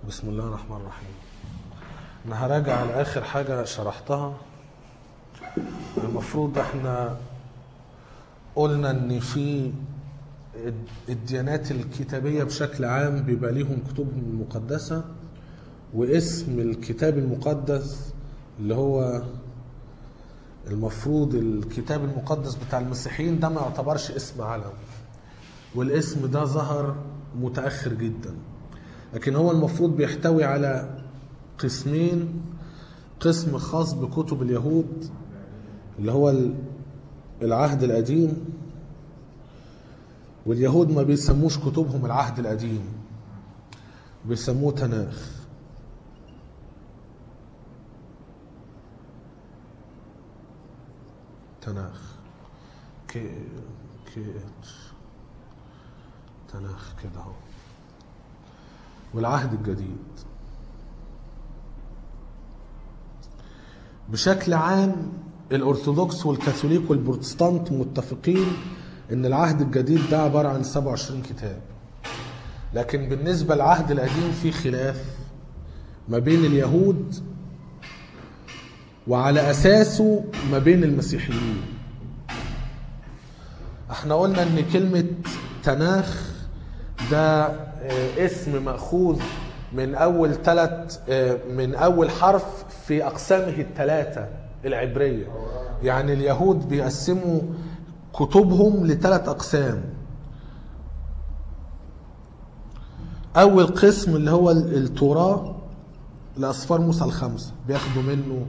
بسم الله الرحمن الرحيم انا هراجع على اخر حاجه شرحتها المفروض احنا قلنا ان في الديانات الكتابيه بشكل عام بيبقى ليهم كتب مقدسه واسم الكتاب المقدس اللي هو المفروض الكتاب المقدس بتاع المسيحيين ده ما يعتبرش اسم علم والاسم ده ظهر متاخر جدا لكن هو المفروض بيحتوي على قسمين قسم خاص بكتب اليهود اللي هو العهد القديم واليهود ما بيسموش كتبهم العهد القديم بيسموه تناخ تناخ كي كي تناخ كده اهو والعهد الجديد بشكل عام الارثوذكس والكاثوليك والبروتستانت متفقين ان العهد الجديد ده عباره عن 27 كتاب لكن بالنسبه للعهد القديم في خلاف ما بين اليهود وعلى اساسه ما بين المسيحيين احنا قلنا ان كلمه تناخ ده اسم ماخوذ من اول ثلاث من اول حرف في اقسامه الثلاثه العبريه يعني اليهود بيقسموا كتبهم لثلاث اقسام اول قسم اللي هو التوراه لاصفار موسى الخمسه بياخدوا منه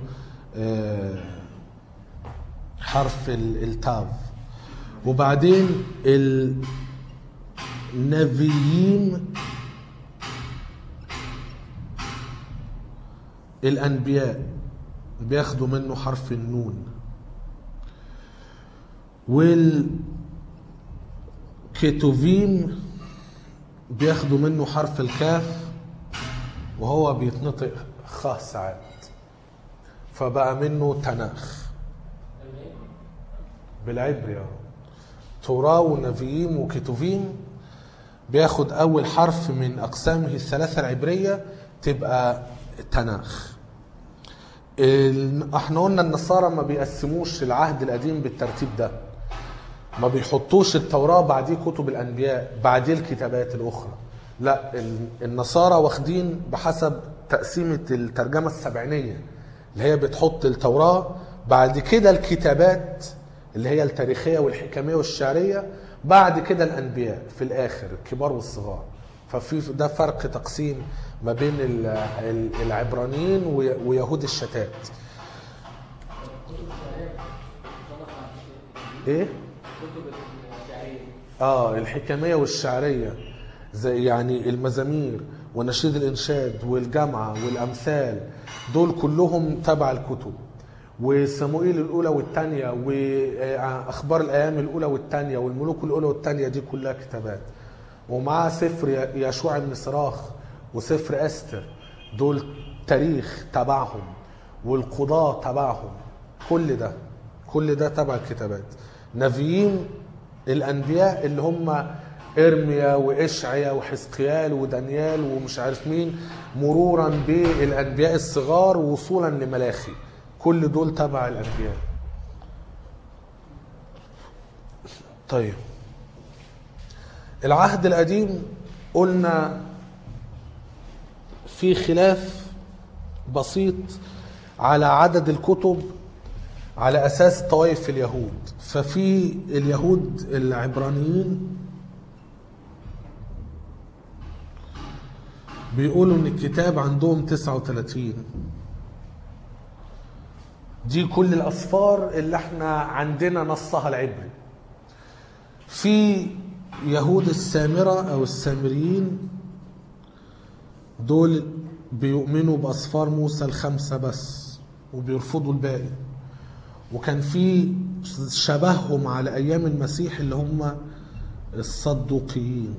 حرف التاف وبعدين النبيين الانبياء بياخدوا منه حرف النون والكيتوفيم بياخدوا منه حرف الكاف وهو بيتنطق خ ساعات فبقى منه تناخ بالعبري توراة ونبيين وكتوفيم بياخد أول حرف من أقسامه الثلاثة العبرية تبقى تناخ احنا قلنا النصارى ما بيقسموش العهد القديم بالترتيب ده ما بيحطوش التوراة بعديه كتب الأنبياء بعديه الكتابات الأخرى لا النصارى واخدين بحسب تقسيمة الترجمة السبعينية اللي هي بتحط التوراة بعد كده الكتابات اللي هي التاريخية والحكمية والشعرية بعد كده الأنبياء في الآخر الكبار والصغار ففي ده فرق تقسيم ما بين العبرانيين ويهود الشتات ايه اه الحكميه والشعريه زي يعني المزامير ونشيد الانشاد والجامعه والامثال دول كلهم تبع الكتب وصموئيل الاولى والثانيه واخبار الايام الاولى والثانيه والملوك الاولى والثانيه دي كلها كتابات ومعاه سفر يشوع بن صراخ وسفر استر دول تاريخ تبعهم والقضاة تبعهم كل ده كل ده تبع الكتابات نبيين الانبياء اللي هم ارميا واشعيا وحزقيال ودانيال ومش عارف مين مرورا بالانبياء الصغار وصولا لملاخي كل دول تبع الانبياء طيب العهد القديم قلنا في خلاف بسيط على عدد الكتب على اساس طوائف اليهود ففي اليهود العبرانيين بيقولوا ان الكتاب عندهم 39 دي كل الاصفار اللي احنا عندنا نصها العبري في يهود السامرة او السامريين دول بيؤمنوا باصفار موسى الخمسة بس وبيرفضوا الباقي وكان في شبههم على ايام المسيح اللي هم الصدوقيين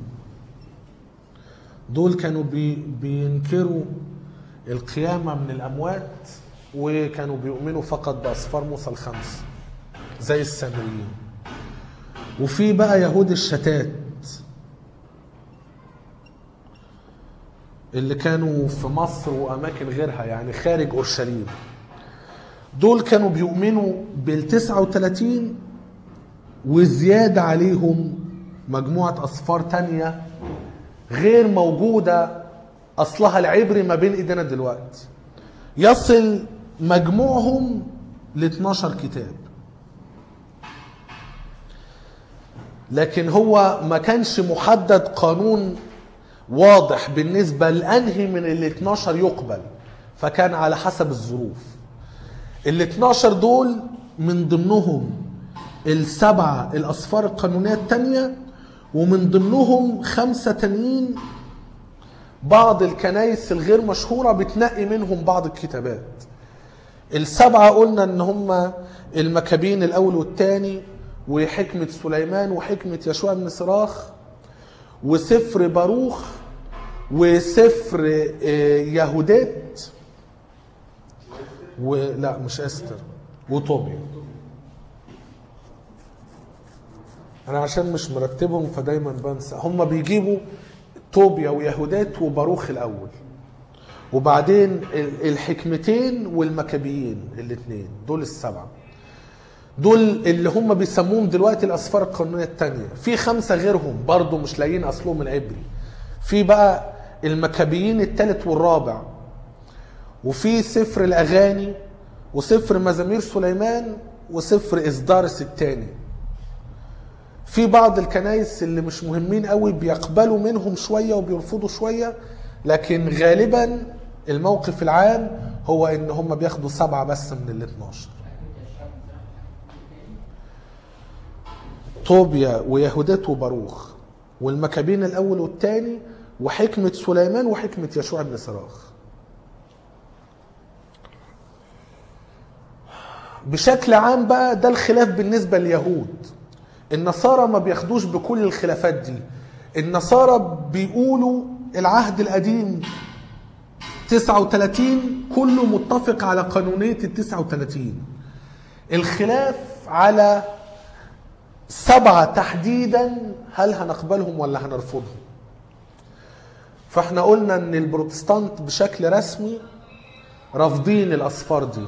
دول كانوا بي بينكروا القيامة من الأموات وكانوا بيؤمنوا فقط بأصفار موسى الخمس زي السامريين وفي بقى يهود الشتات اللي كانوا في مصر واماكن غيرها يعني خارج اورشليم دول كانوا بيؤمنوا بال 39 وزيادة عليهم مجموعة أصفار تانية غير موجودة أصلها العبري ما بين إيدينا دلوقتي يصل مجموعهم ل 12 كتاب لكن هو ما كانش محدد قانون واضح بالنسبة لأنهي من ال 12 يقبل فكان على حسب الظروف ال 12 دول من ضمنهم السبعة الأصفار القانونية التانية ومن ضمنهم خمسة تانيين بعض الكنائس الغير مشهورة بتنقي منهم بعض الكتابات السبعة قلنا ان هم المكابين الاول والثاني وحكمة سليمان وحكمة يشوع بن صراخ وسفر باروخ وسفر آه، يهودات ولا مش استر وطوبيا انا عشان مش مرتبهم فدايما بنسى هم بيجيبوا طوبيا ويهودات وباروخ الاول وبعدين ال- الحكمتين والمكابيين الاثنين دول السبعه دول اللي هم بيسموهم دلوقتي الاسفار القانونيه الثانيه في خمسه غيرهم برضو مش لاقيين اصلهم العبري في بقى المكابيين الثالث والرابع وفي سفر الاغاني وسفر مزامير سليمان وسفر اسدارس الثاني في بعض الكنائس اللي مش مهمين قوي بيقبلوا منهم شويه وبيرفضوا شويه لكن غالبا الموقف العام هو ان هم بياخدوا سبعه بس من ال 12 طوبيا ويهودات وباروخ والمكابين الاول والثاني وحكمه سليمان وحكمه يشوع بن صراخ بشكل عام بقى ده الخلاف بالنسبه لليهود النصارى ما بياخدوش بكل الخلافات دي النصارى بيقولوا العهد القديم 39 كله متفق على قانونية ال 39 الخلاف على سبعة تحديدا هل هنقبلهم ولا هنرفضهم فاحنا قلنا ان البروتستانت بشكل رسمي رافضين الاصفار دي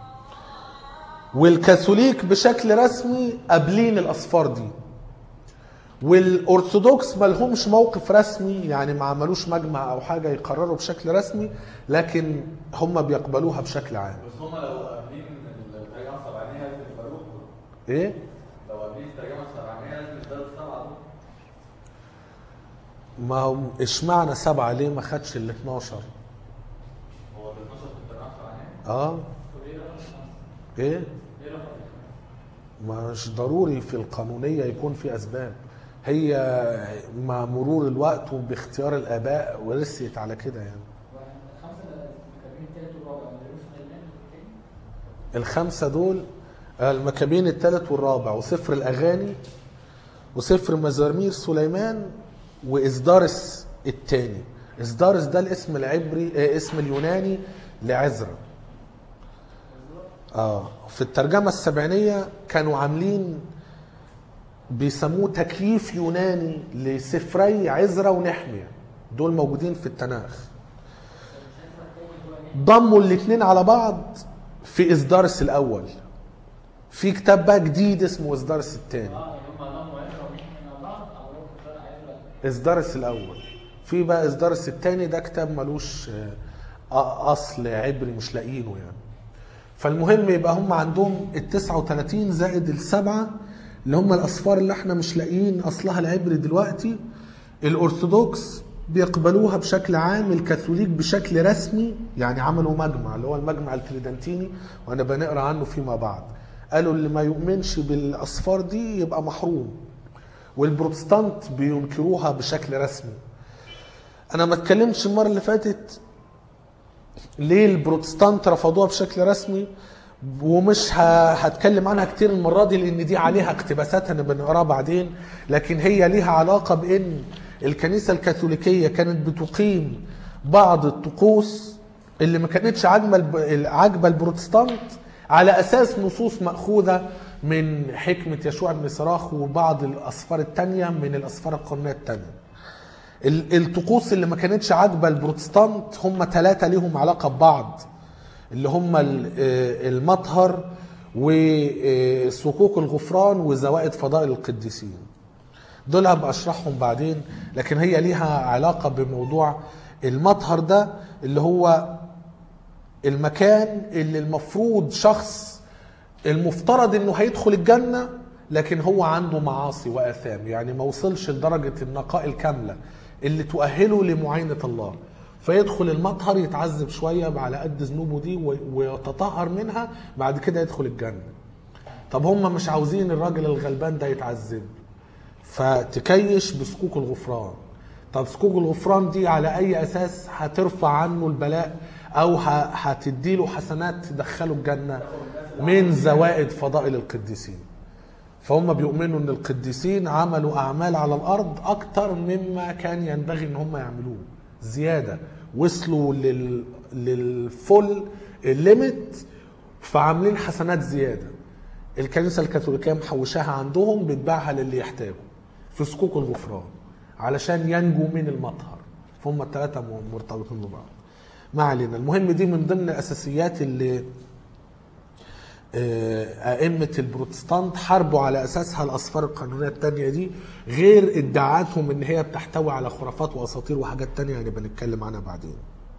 والكاثوليك بشكل رسمي قابلين الاصفار دي والارثوذكس ما لهمش موقف رسمي يعني ما عملوش مجمع او حاجه يقرروا بشكل رسمي لكن هم بيقبلوها بشكل عام بس هم لو قابلين الترجمه السبعينيه لازم الباروخ ايه لو قابلين الترجمه السبعينيه لازم يزدادوا السبعه دول ما هم اشمعنى سبعه ليه ما خدش ال 12 هو ال 12 في الترجمه السبعينيه اه ايه مش ضروري في القانونية يكون في أسباب هي مع مرور الوقت وباختيار الآباء ورثيت على كده يعني الخمسه المكابين التالت والرابع ما دروش سليمان التاني الخمسة دول المكابين الثالث والرابع وسفر الأغاني وسفر مزامير سليمان وإصدارس الثاني إصدارس ده الاسم العبري آه، اسم اليوناني لعزرا اه في الترجمة السبعينية كانوا عاملين بيسموه تكييف يوناني لسفري عزرا ونحمية دول موجودين في التناخ ضموا الاثنين على بعض في إصدارس الأول في كتاب بقى جديد اسمه إصدارس الثاني اه يعني هم ضموا عزرا ونحن مع بعض او لو كنت عزرا إصدارس الأول في بقى إصدارس الثاني ده كتاب ملوش آه، أصل عبري مش لاقيينه يعني فالمهم يبقى هم عندهم ال 39 زائد السبعة اللي هم الأصفار اللي احنا مش لاقيين أصلها العبري دلوقتي الأرثوذكس بيقبلوها بشكل عام الكاثوليك بشكل رسمي يعني عملوا مجمع اللي هو المجمع التريدنتيني وانا بنقرا عنه فيما بعد قالوا اللي ما يؤمنش بالاصفار دي يبقى محروم والبروتستانت بينكروها بشكل رسمي انا ما اتكلمتش المره اللي فاتت ليه البروتستانت رفضوها بشكل رسمي ومش ه- هتكلم عنها كتير المره دي لان دي عليها اقتباسات انا بنقراها بعدين لكن هي ليها علاقه بان الكنيسه الكاثوليكيه كانت بتقيم بعض الطقوس اللي ما كانتش عاجبه الب- عاجبه البروتستانت على اساس نصوص ماخوذه من حكمه يشوع بن صراخ وبعض الاسفار الثانيه من الاسفار القرنيه الثانيه ال- الطقوس اللي ما كانتش عاجبه البروتستانت هم ثلاثه ليهم علاقه ببعض اللي هم ال- آه، المطهر وصكوك الغفران وزوائد فضائل القديسين دول هبقى اشرحهم بعدين لكن هي ليها علاقه بموضوع المطهر ده اللي هو المكان اللي المفروض شخص المفترض انه هيدخل الجنه لكن هو عنده معاصي واثام يعني ما وصلش لدرجه النقاء الكامله اللي تؤهله لمعاينه الله فيدخل المطهر يتعذب شويه على قد ذنوبه دي و- ويتطهر منها بعد كده يدخل الجنه طب هم مش عاوزين الراجل الغلبان ده يتعذب فتكيش بسكوك الغفران طب سكوك الغفران دي على اي اساس هترفع عنه البلاء او ه- هتديله حسنات تدخله الجنه من زوائد فضائل القديسين فهم بيؤمنوا ان القديسين عملوا اعمال على الارض اكتر مما كان ينبغي ان هم يعملوه زياده وصلوا لل للفول الليميت فعاملين حسنات زياده الكنيسه الكاثوليكيه محوشاها عندهم بتباعها للي يحتاجه في صكوك الغفران علشان ينجو من المطهر فهم الثلاثه م- مرتبطين ببعض ما علينا المهم دي من ضمن الاساسيات اللي آه، أئمة البروتستانت حاربوا على أساسها الأسفار القانونية التانية دي غير ادعاءاتهم إن هي بتحتوي على خرافات وأساطير وحاجات تانية هنبقى نتكلم عنها بعدين.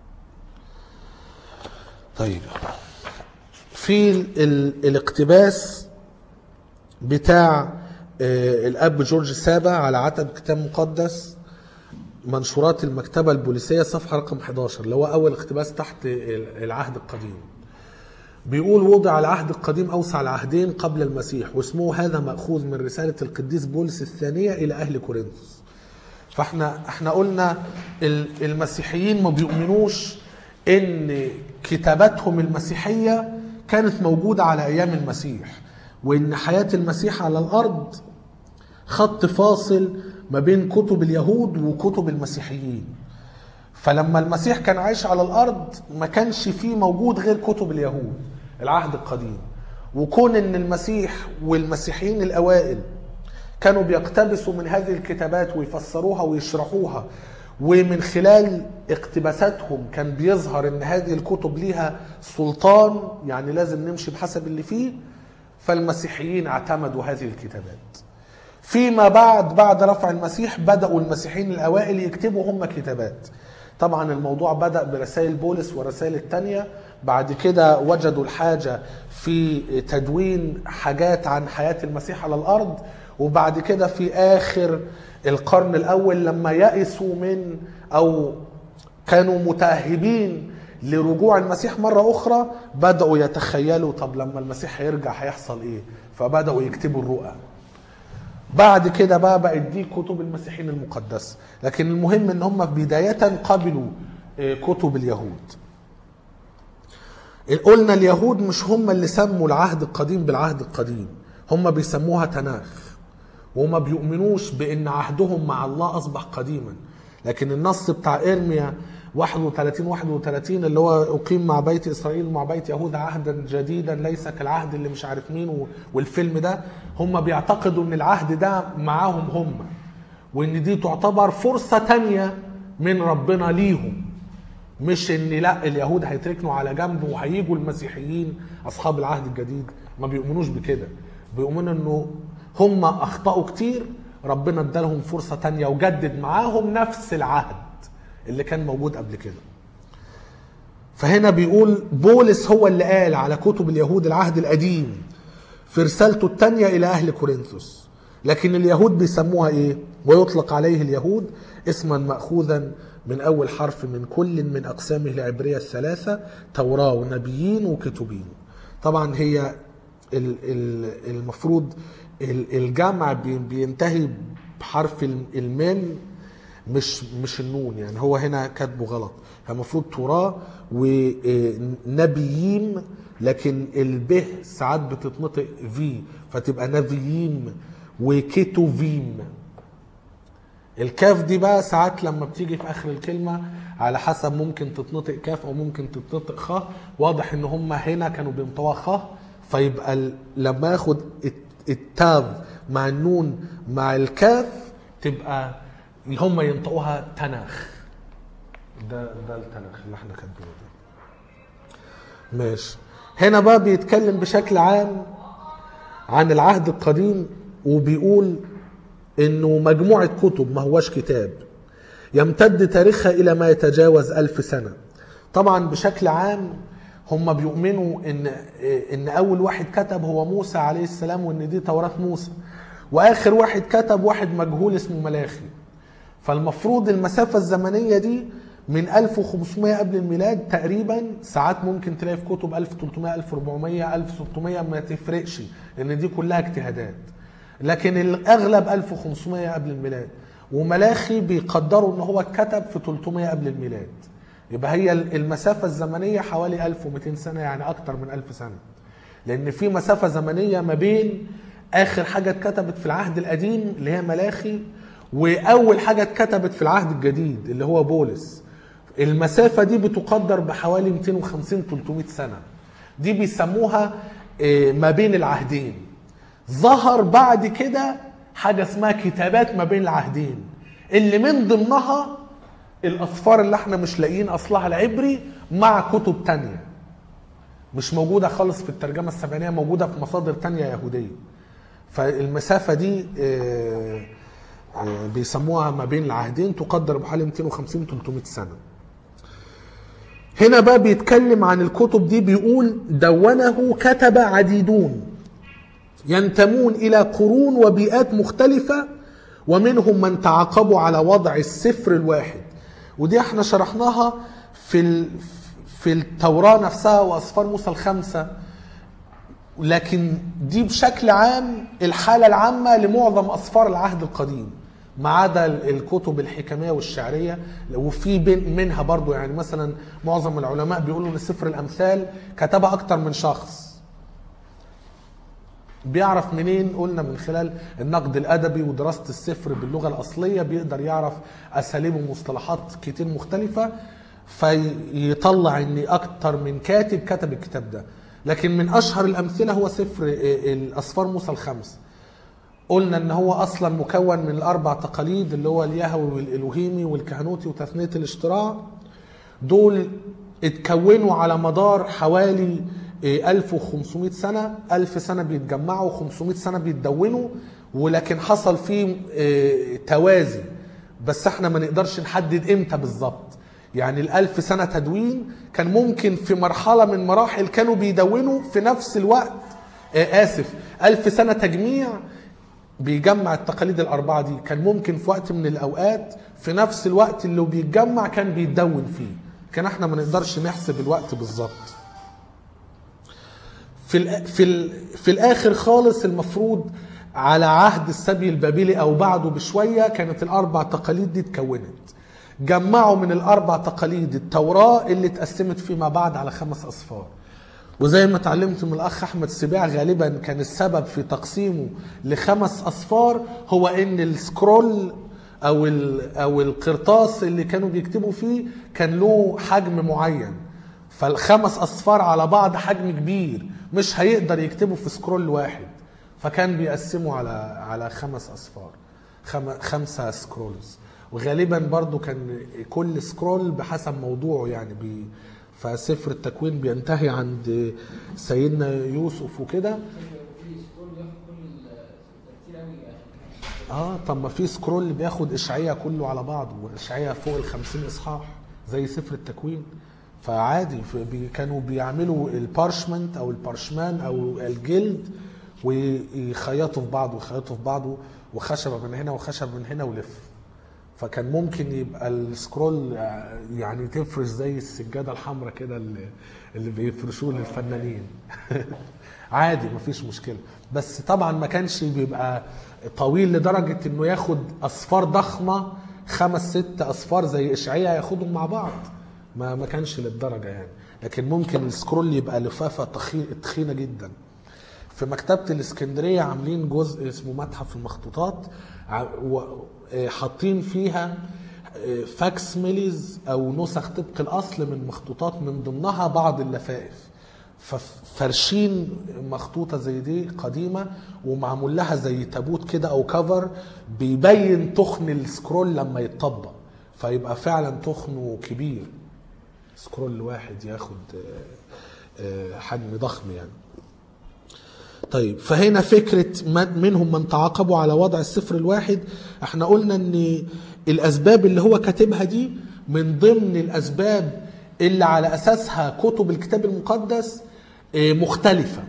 طيب في ال ال الاقتباس بتاع آه، الأب جورج السابع على عتب كتاب مقدس منشورات المكتبة البوليسية صفحة رقم 11 اللي هو أول اقتباس تحت ال- العهد القديم. بيقول وضع العهد القديم أوسع العهدين قبل المسيح واسمه هذا مأخوذ من رسالة القديس بولس الثانية إلى أهل كورنثوس فاحنا احنا قلنا ال- المسيحيين ما بيؤمنوش ان كتاباتهم المسيحية كانت موجودة على أيام المسيح وإن حياة المسيح على الأرض خط فاصل ما بين كتب اليهود وكتب المسيحيين فلما المسيح كان عايش على الارض ما كانش فيه موجود غير كتب اليهود العهد القديم وكون ان المسيح والمسيحيين الاوائل كانوا بيقتبسوا من هذه الكتابات ويفسروها ويشرحوها ومن خلال اقتباساتهم كان بيظهر ان هذه الكتب ليها سلطان يعني لازم نمشي بحسب اللي فيه فالمسيحيين اعتمدوا هذه الكتابات فيما بعد بعد رفع المسيح بدأوا المسيحيين الأوائل يكتبوا هم كتابات طبعا الموضوع بدأ برسائل بولس ورسائل التانية بعد كده وجدوا الحاجة في تدوين حاجات عن حياة المسيح على الأرض وبعد كده في آخر القرن الأول لما يأسوا من أو كانوا متأهبين لرجوع المسيح مرة أخرى بدأوا يتخيلوا طب لما المسيح هيرجع هيحصل إيه فبدأوا يكتبوا الرؤى بعد كده بقى بقت دي كتب المسيحيين المقدسة لكن المهم ان هم بداية قبلوا آه، كتب اليهود قلنا اليهود مش هم اللي سموا العهد القديم بالعهد القديم هم بيسموها تناخ وما بيؤمنوش بان عهدهم مع الله اصبح قديما لكن النص بتاع ارميا 31 31 اللي هو اقيم مع بيت اسرائيل ومع بيت يهوذا عهدا جديدا ليس كالعهد اللي مش عارف مين و- والفيلم ده هم بيعتقدوا ان العهد ده معاهم هم وان دي تعتبر فرصة تانية من ربنا ليهم مش ان لا اليهود هيتركنوا على جنب وهيجوا المسيحيين اصحاب العهد الجديد ما بيؤمنوش بكده بيؤمنوا انه هم اخطاوا كتير ربنا ادالهم فرصه تانية وجدد معاهم نفس العهد اللي كان موجود قبل كده فهنا بيقول بولس هو اللي قال على كتب اليهود العهد القديم في رسالته الثانيه الى اهل كورنثوس لكن اليهود بيسموها ايه ويطلق عليه اليهود اسما ماخوذا من اول حرف من كل من اقسامه العبريه الثلاثه توراه ونبيين وكتبين طبعا هي ال- ال- المفروض ال- الجمع بي- بينتهي بحرف الم- الميم مش مش النون يعني هو هنا كاتبه غلط المفروض توراه ونبيين لكن الب ساعات بتتنطق في فتبقى نبيين وكتوفيم الكاف دي بقى ساعات لما بتيجي في اخر الكلمه على حسب ممكن تتنطق كاف او ممكن تتنطق خ واضح ان هم هنا كانوا بينطقوها خ فيبقى ال- لما اخد الت- التاف مع النون مع الكاف تبقى هم ينطقوها تناخ ده ده التناخ اللي احنا كاتبينه ده ماشي هنا بقى بيتكلم بشكل عام عن العهد القديم وبيقول انه مجموعة كتب ما هوش كتاب يمتد تاريخها الى ما يتجاوز الف سنة طبعا بشكل عام هم بيؤمنوا ان ان اول واحد كتب هو موسى عليه السلام وان دي توراة موسى واخر واحد كتب واحد مجهول اسمه ملاخي فالمفروض المسافة الزمنية دي من 1500 قبل الميلاد تقريبا ساعات ممكن تلاقي في كتب 1300 1400 1600 ما تفرقش لان دي كلها اجتهادات لكن الاغلب 1500 قبل الميلاد وملاخي بيقدروا ان هو اتكتب في 300 قبل الميلاد يبقى هي المسافة الزمنية حوالي 1200 سنة يعني أكتر من 1000 سنة لأن في مسافة زمنية ما بين آخر حاجة اتكتبت في العهد القديم اللي هي ملاخي وأول حاجة اتكتبت في العهد الجديد اللي هو بولس المسافة دي بتقدر بحوالي 250 300 سنة دي بيسموها آه، ما بين العهدين ظهر بعد كده حاجة اسمها كتابات ما بين العهدين اللي من ضمنها الأصفار اللي احنا مش لاقيين أصلها العبري مع كتب تانية مش موجودة خالص في الترجمة السبعينية موجودة في مصادر تانية يهودية فالمسافة دي آه، آه، بيسموها ما بين العهدين تقدر بحوالي 250 300 سنة هنا بقى بيتكلم عن الكتب دي بيقول دونه كتب عديدون ينتمون الى قرون وبيئات مختلفه ومنهم من تعاقبوا على وضع السفر الواحد ودي احنا شرحناها في ال- في التوراه نفسها واسفار موسى الخمسه لكن دي بشكل عام الحاله العامه لمعظم اسفار العهد القديم ما عدا ال- الكتب الحكميه والشعريه وفي بين- منها برضو يعني مثلا معظم العلماء بيقولوا ان سفر الامثال كتبها اكتر من شخص بيعرف منين قلنا من خلال النقد الادبي ودراسه السفر باللغه الاصليه بيقدر يعرف اساليب ومصطلحات كتير مختلفه فيطلع ان اكتر من كاتب كتب الكتاب ده لكن من اشهر الامثله هو سفر آه، الاسفار موسى الخمس قلنا ان هو اصلا مكون من الاربع تقاليد اللي هو اليهوي والالوهيمي والكهنوتي وتثنيه الاشتراع دول اتكونوا على مدار حوالي إيه، 1500 سنة 1000 سنة بيتجمعوا 500 سنة بيتدونوا ولكن حصل فيه إيه، توازي بس احنا ما نقدرش نحدد امتى بالظبط يعني الألف سنة تدوين كان ممكن في مرحلة من مراحل كانوا بيدونوا في نفس الوقت آه، آسف ألف سنة تجميع بيجمع التقاليد الأربعة دي كان ممكن في وقت من الأوقات في نفس الوقت اللي بيتجمع كان بيتدون فيه كان احنا ما نقدرش نحسب الوقت بالظبط في ال في ال في الاخر خالص المفروض على عهد السبي البابلي او بعده بشويه كانت الاربع تقاليد دي اتكونت جمعوا من الاربع تقاليد التوراه اللي اتقسمت فيما بعد على خمس اصفار وزي ما اتعلمت من الاخ احمد سباع غالبا كان السبب في تقسيمه لخمس اصفار هو ان السكرول او ال- او القرطاس اللي كانوا بيكتبوا فيه كان له حجم معين فالخمس اصفار على بعض حجم كبير مش هيقدر يكتبوا في سكرول واحد فكان بيقسموا على على خمس اصفار خم... خمسه سكرولز وغالبا برضو كان كل سكرول بحسب موضوعه يعني بي... فسفر التكوين بينتهي عند سيدنا يوسف وكده في سكرول ياخد كل ال- كتير قوي عشان اه طب ما في سكرول بياخد اشعياء كله على بعضه واشعياء فوق ال 50 اصحاح زي سفر التكوين فعادي في- بي كانوا بيعملوا البارشمنت او البارشمان او الجلد ويخيطوا في بعض ويخيطوا في بعضه وخشبه من هنا وخشب من هنا ولف فكان ممكن يبقى السكرول يعني تفرش زي السجاده الحمراء كده اللي, اللي بيفرشوه للفنانين عادي مفيش مشكله بس طبعا ما كانش بيبقى طويل لدرجه انه ياخد اصفار ضخمه خمس ست اصفار زي اشعياء ياخدهم مع بعض ما ما كانش للدرجه يعني لكن ممكن السكرول يبقى لفافه تخي- تخينه جدا في مكتبة الإسكندرية عاملين جزء اسمه متحف المخطوطات ع- و- آه، حاطين فيها آه، فاكس ميليز أو نسخ طبق الأصل من مخطوطات من ضمنها بعض اللفائف ففرشين مخطوطه زي دي قديمه ومعمول لها زي تابوت كده او كفر بيبين تخن السكرول لما يتطبق فيبقى فعلا تخنه كبير سكرول واحد ياخد آه، آه، حجم ضخم يعني طيب فهنا فكرة من- منهم من تعاقبوا على وضع الصفر الواحد احنا قلنا ان الاسباب اللي هو كاتبها دي من ضمن الاسباب اللي على اساسها كتب الكتاب المقدس اه، مختلفة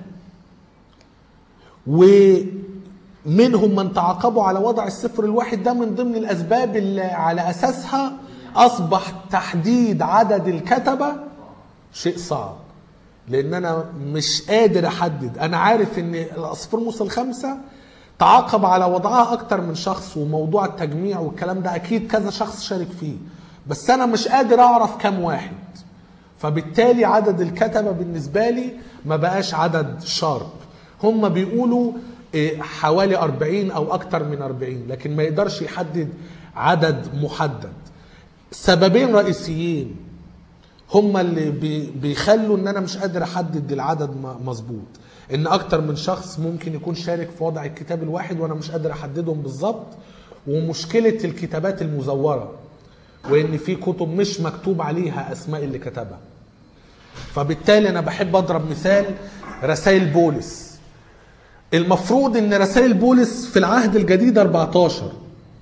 ومنهم من تعاقبوا على وضع الصفر الواحد ده من ضمن الاسباب اللي على اساسها اصبح تحديد عدد الكتبة شيء صعب لان انا مش قادر احدد انا عارف ان الاصفار موسى الخمسه تعاقب على وضعها اكتر من شخص وموضوع التجميع والكلام ده اكيد كذا شخص شارك فيه بس انا مش قادر اعرف كم واحد فبالتالي عدد الكتبه بالنسبه لي ما بقاش عدد شارب هم بيقولوا إيه، حوالي 40 او اكتر من 40 لكن ما يقدرش يحدد عدد محدد سببين رئيسيين هم اللي بي- بيخلوا ان انا مش قادر احدد العدد م- مظبوط ان اكتر من شخص ممكن يكون شارك في وضع الكتاب الواحد وانا مش قادر احددهم بالظبط ومشكله الكتابات المزوره وان في كتب مش مكتوب عليها اسماء اللي كتبها فبالتالي انا بحب اضرب مثال رسائل بولس المفروض ان رسائل بولس في العهد الجديد 14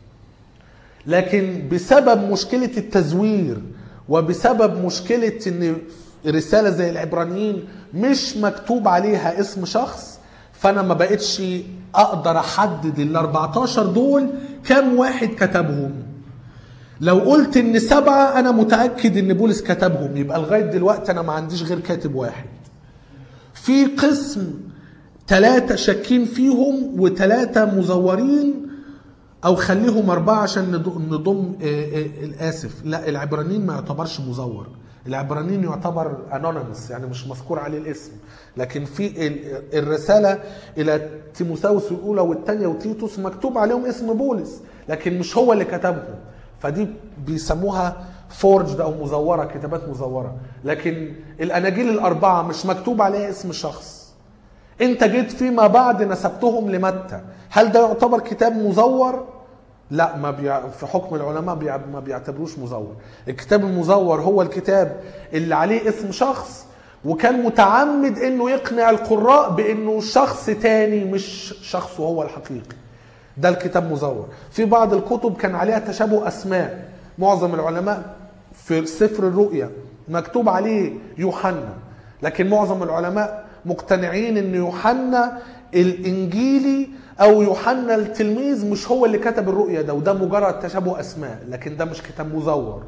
لكن بسبب مشكلة التزوير وبسبب مشكلة ان رسالة زي العبرانيين مش مكتوب عليها اسم شخص فانا ما بقتش اقدر احدد ال 14 دول كم واحد كتبهم لو قلت ان سبعة انا متأكد ان بولس كتبهم يبقى لغاية دلوقتي انا ما عنديش غير كاتب واحد في قسم ثلاثة شاكين فيهم وثلاثة مزورين او خليهم اربعه عشان ند- نضم آه، آه، الاسف لا العبرانيين ما يعتبرش مزور العبرانيين يعتبر انونيمس يعني مش مذكور عليه الاسم لكن في ال- الرساله الى تيموثاوس الاولى والثانيه وتيتوس مكتوب عليهم اسم بولس لكن مش هو اللي كتبهم فدي بيسموها فورجد او مزوره كتابات مزوره لكن الاناجيل الاربعه مش مكتوب عليها اسم شخص انت جيت فيما بعد نسبتهم لمتى هل ده يعتبر كتاب مزور لا ما بيع... في حكم العلماء بيع... ما بيعتبروش مزور الكتاب المزور هو الكتاب اللي عليه اسم شخص وكان متعمد انه يقنع القراء بانه شخص تاني مش شخصه هو الحقيقي ده الكتاب مزور في بعض الكتب كان عليها تشابه اسماء معظم العلماء في سفر الرؤيا مكتوب عليه يوحنا لكن معظم العلماء مقتنعين ان يوحنا الانجيلي او يوحنا التلميذ مش هو اللي كتب الرؤيا ده وده مجرد تشابه اسماء لكن ده مش كتاب مزور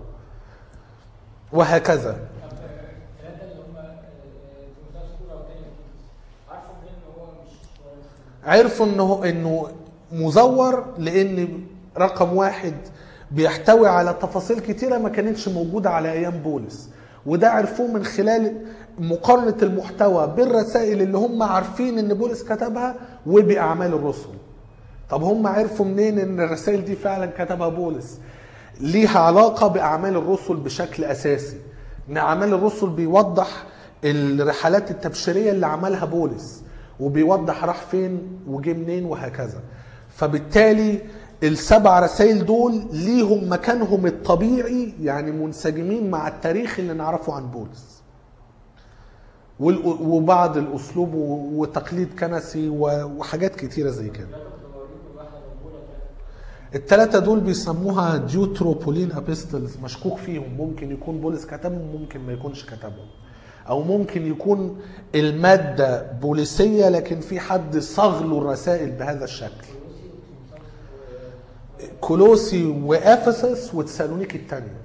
وهكذا الثلاثة اللي هم تيموثاوس الأولى والثانية وتيتوس عارفوا منين إن هو مش كويس؟ عرفوا انه انه مزور لان رقم واحد بيحتوي على تفاصيل كتيره ما كانتش موجوده على ايام بولس وده عرفوه من خلال مقارنه المحتوى بالرسائل اللي هم عارفين ان بولس كتبها وباعمال الرسل طب هم عرفوا منين ان الرسائل دي فعلا كتبها بولس ليها علاقة بأعمال الرسل بشكل أساسي إن أعمال الرسل بيوضح الرحلات التبشيرية اللي عملها بولس وبيوضح راح فين وجه منين وهكذا فبالتالي السبع رسائل دول ليهم مكانهم الطبيعي يعني منسجمين مع التاريخ اللي نعرفه عن بولس والأ- وبعض الأسلوب و- وتقليد كنسي و- وحاجات كتيرة زي كده الثلاثة دول بيسموها ديوتروبولين ابيستلز مشكوك فيهم ممكن يكون بولس كتبهم ممكن ما يكونش كتبهم او ممكن يكون المادة بوليسية لكن في حد صاغ له الرسائل بهذا الشكل كولوسي وافسس وتسالونيك الثانية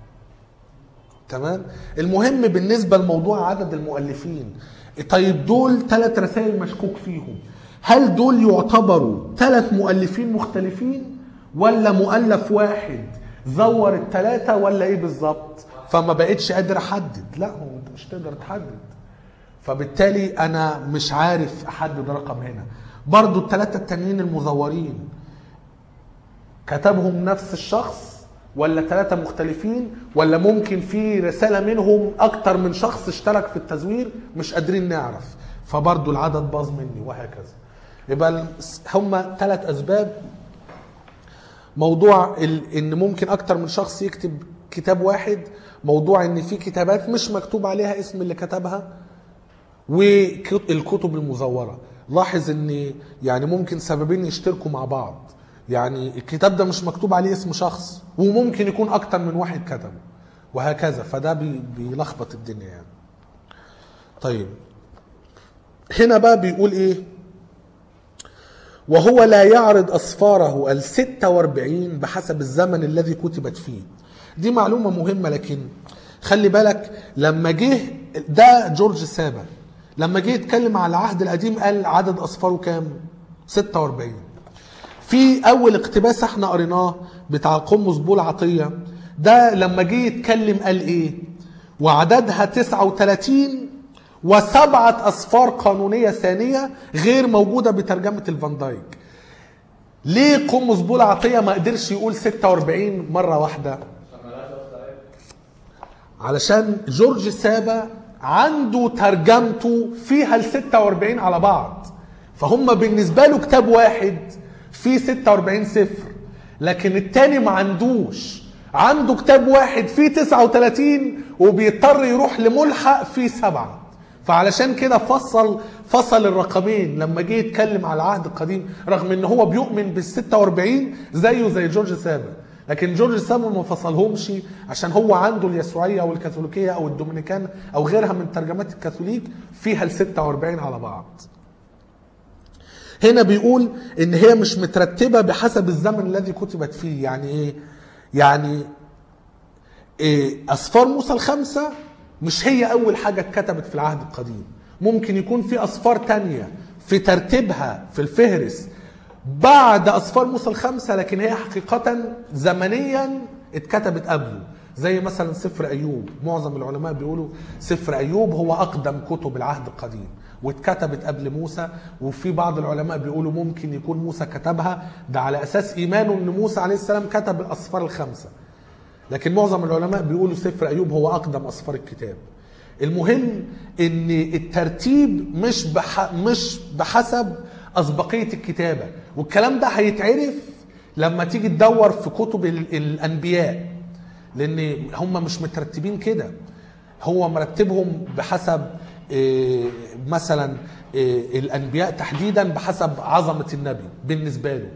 تمام المهم بالنسبة لموضوع عدد المؤلفين طيب دول ثلاث رسائل مشكوك فيهم هل دول يعتبروا ثلاث مؤلفين مختلفين ولا مؤلف واحد زور الثلاثة ولا ايه بالظبط فما بقتش قادر احدد لا هو انت مش تقدر تحدد فبالتالي انا مش عارف احدد رقم هنا برضو الثلاثة التانيين المزورين كتبهم نفس الشخص ولا ثلاثة مختلفين ولا ممكن في رسالة منهم أكتر من شخص اشترك في التزوير مش قادرين نعرف فبرضو العدد باظ مني وهكذا يبقى هم ثلاث أسباب موضوع ال- ان ممكن اكتر من شخص يكتب كتاب واحد موضوع ان في كتابات مش مكتوب عليها اسم اللي كتبها والكتب المزوره لاحظ ان يعني ممكن سببين يشتركوا مع بعض يعني الكتاب ده مش مكتوب عليه اسم شخص وممكن يكون اكتر من واحد كتبه وهكذا فده بي- بيلخبط الدنيا يعني طيب هنا بقى بيقول ايه وهو لا يعرض أصفاره الستة واربعين بحسب الزمن الذي كتبت فيه دي معلومة مهمة لكن خلي بالك لما جه ده جورج سابا لما جه يتكلم على العهد القديم قال عدد أصفاره كام 46 في أول اقتباس احنا قريناه بتاع قمص بول عطية ده لما جه يتكلم قال ايه وعددها 39 وسبعة أصفار قانونية ثانية غير موجودة بترجمة الفان دايك ليه قمص بول عطية ما قدرش يقول 46 مرة واحدة علشان جورج سابا عنده ترجمته فيها ال 46 على بعض فهم بالنسبة له كتاب واحد فيه 46 سفر لكن التاني ما عندوش عنده كتاب واحد فيه 39 وبيضطر يروح لملحق فيه سبعة فعلشان كده فصل فصل الرقمين لما جه يتكلم على العهد القديم رغم ان هو بيؤمن بال 46 زيه زي جورج سابا لكن جورج سابا ما فصلهمش عشان هو عنده اليسوعيه او الكاثوليكيه او الدومينيكان او غيرها من ترجمات الكاثوليك فيها ال 46 على بعض. هنا بيقول ان هي مش مترتبه بحسب الزمن الذي كتبت فيه يعني ايه؟ يعني إيه اسفار موسى الخمسه مش هي اول حاجه اتكتبت في العهد القديم ممكن يكون في اسفار تانية في ترتيبها في الفهرس بعد اسفار موسى الخمسه لكن هي حقيقه زمنيا اتكتبت قبله زي مثلا سفر ايوب معظم العلماء بيقولوا سفر ايوب هو اقدم كتب العهد القديم واتكتبت قبل موسى وفي بعض العلماء بيقولوا ممكن يكون موسى كتبها ده على اساس ايمانه ان موسى عليه السلام كتب الاسفار الخمسه لكن معظم العلماء بيقولوا سفر ايوب هو اقدم اسفار الكتاب المهم ان الترتيب مش بح مش بحسب اسبقيه الكتابه والكلام ده هيتعرف لما تيجي تدور في كتب ال- الانبياء لان هم مش مترتبين كده هو مرتبهم بحسب إيه، مثلا إيه، الانبياء تحديدا بحسب عظمه النبي بالنسبه له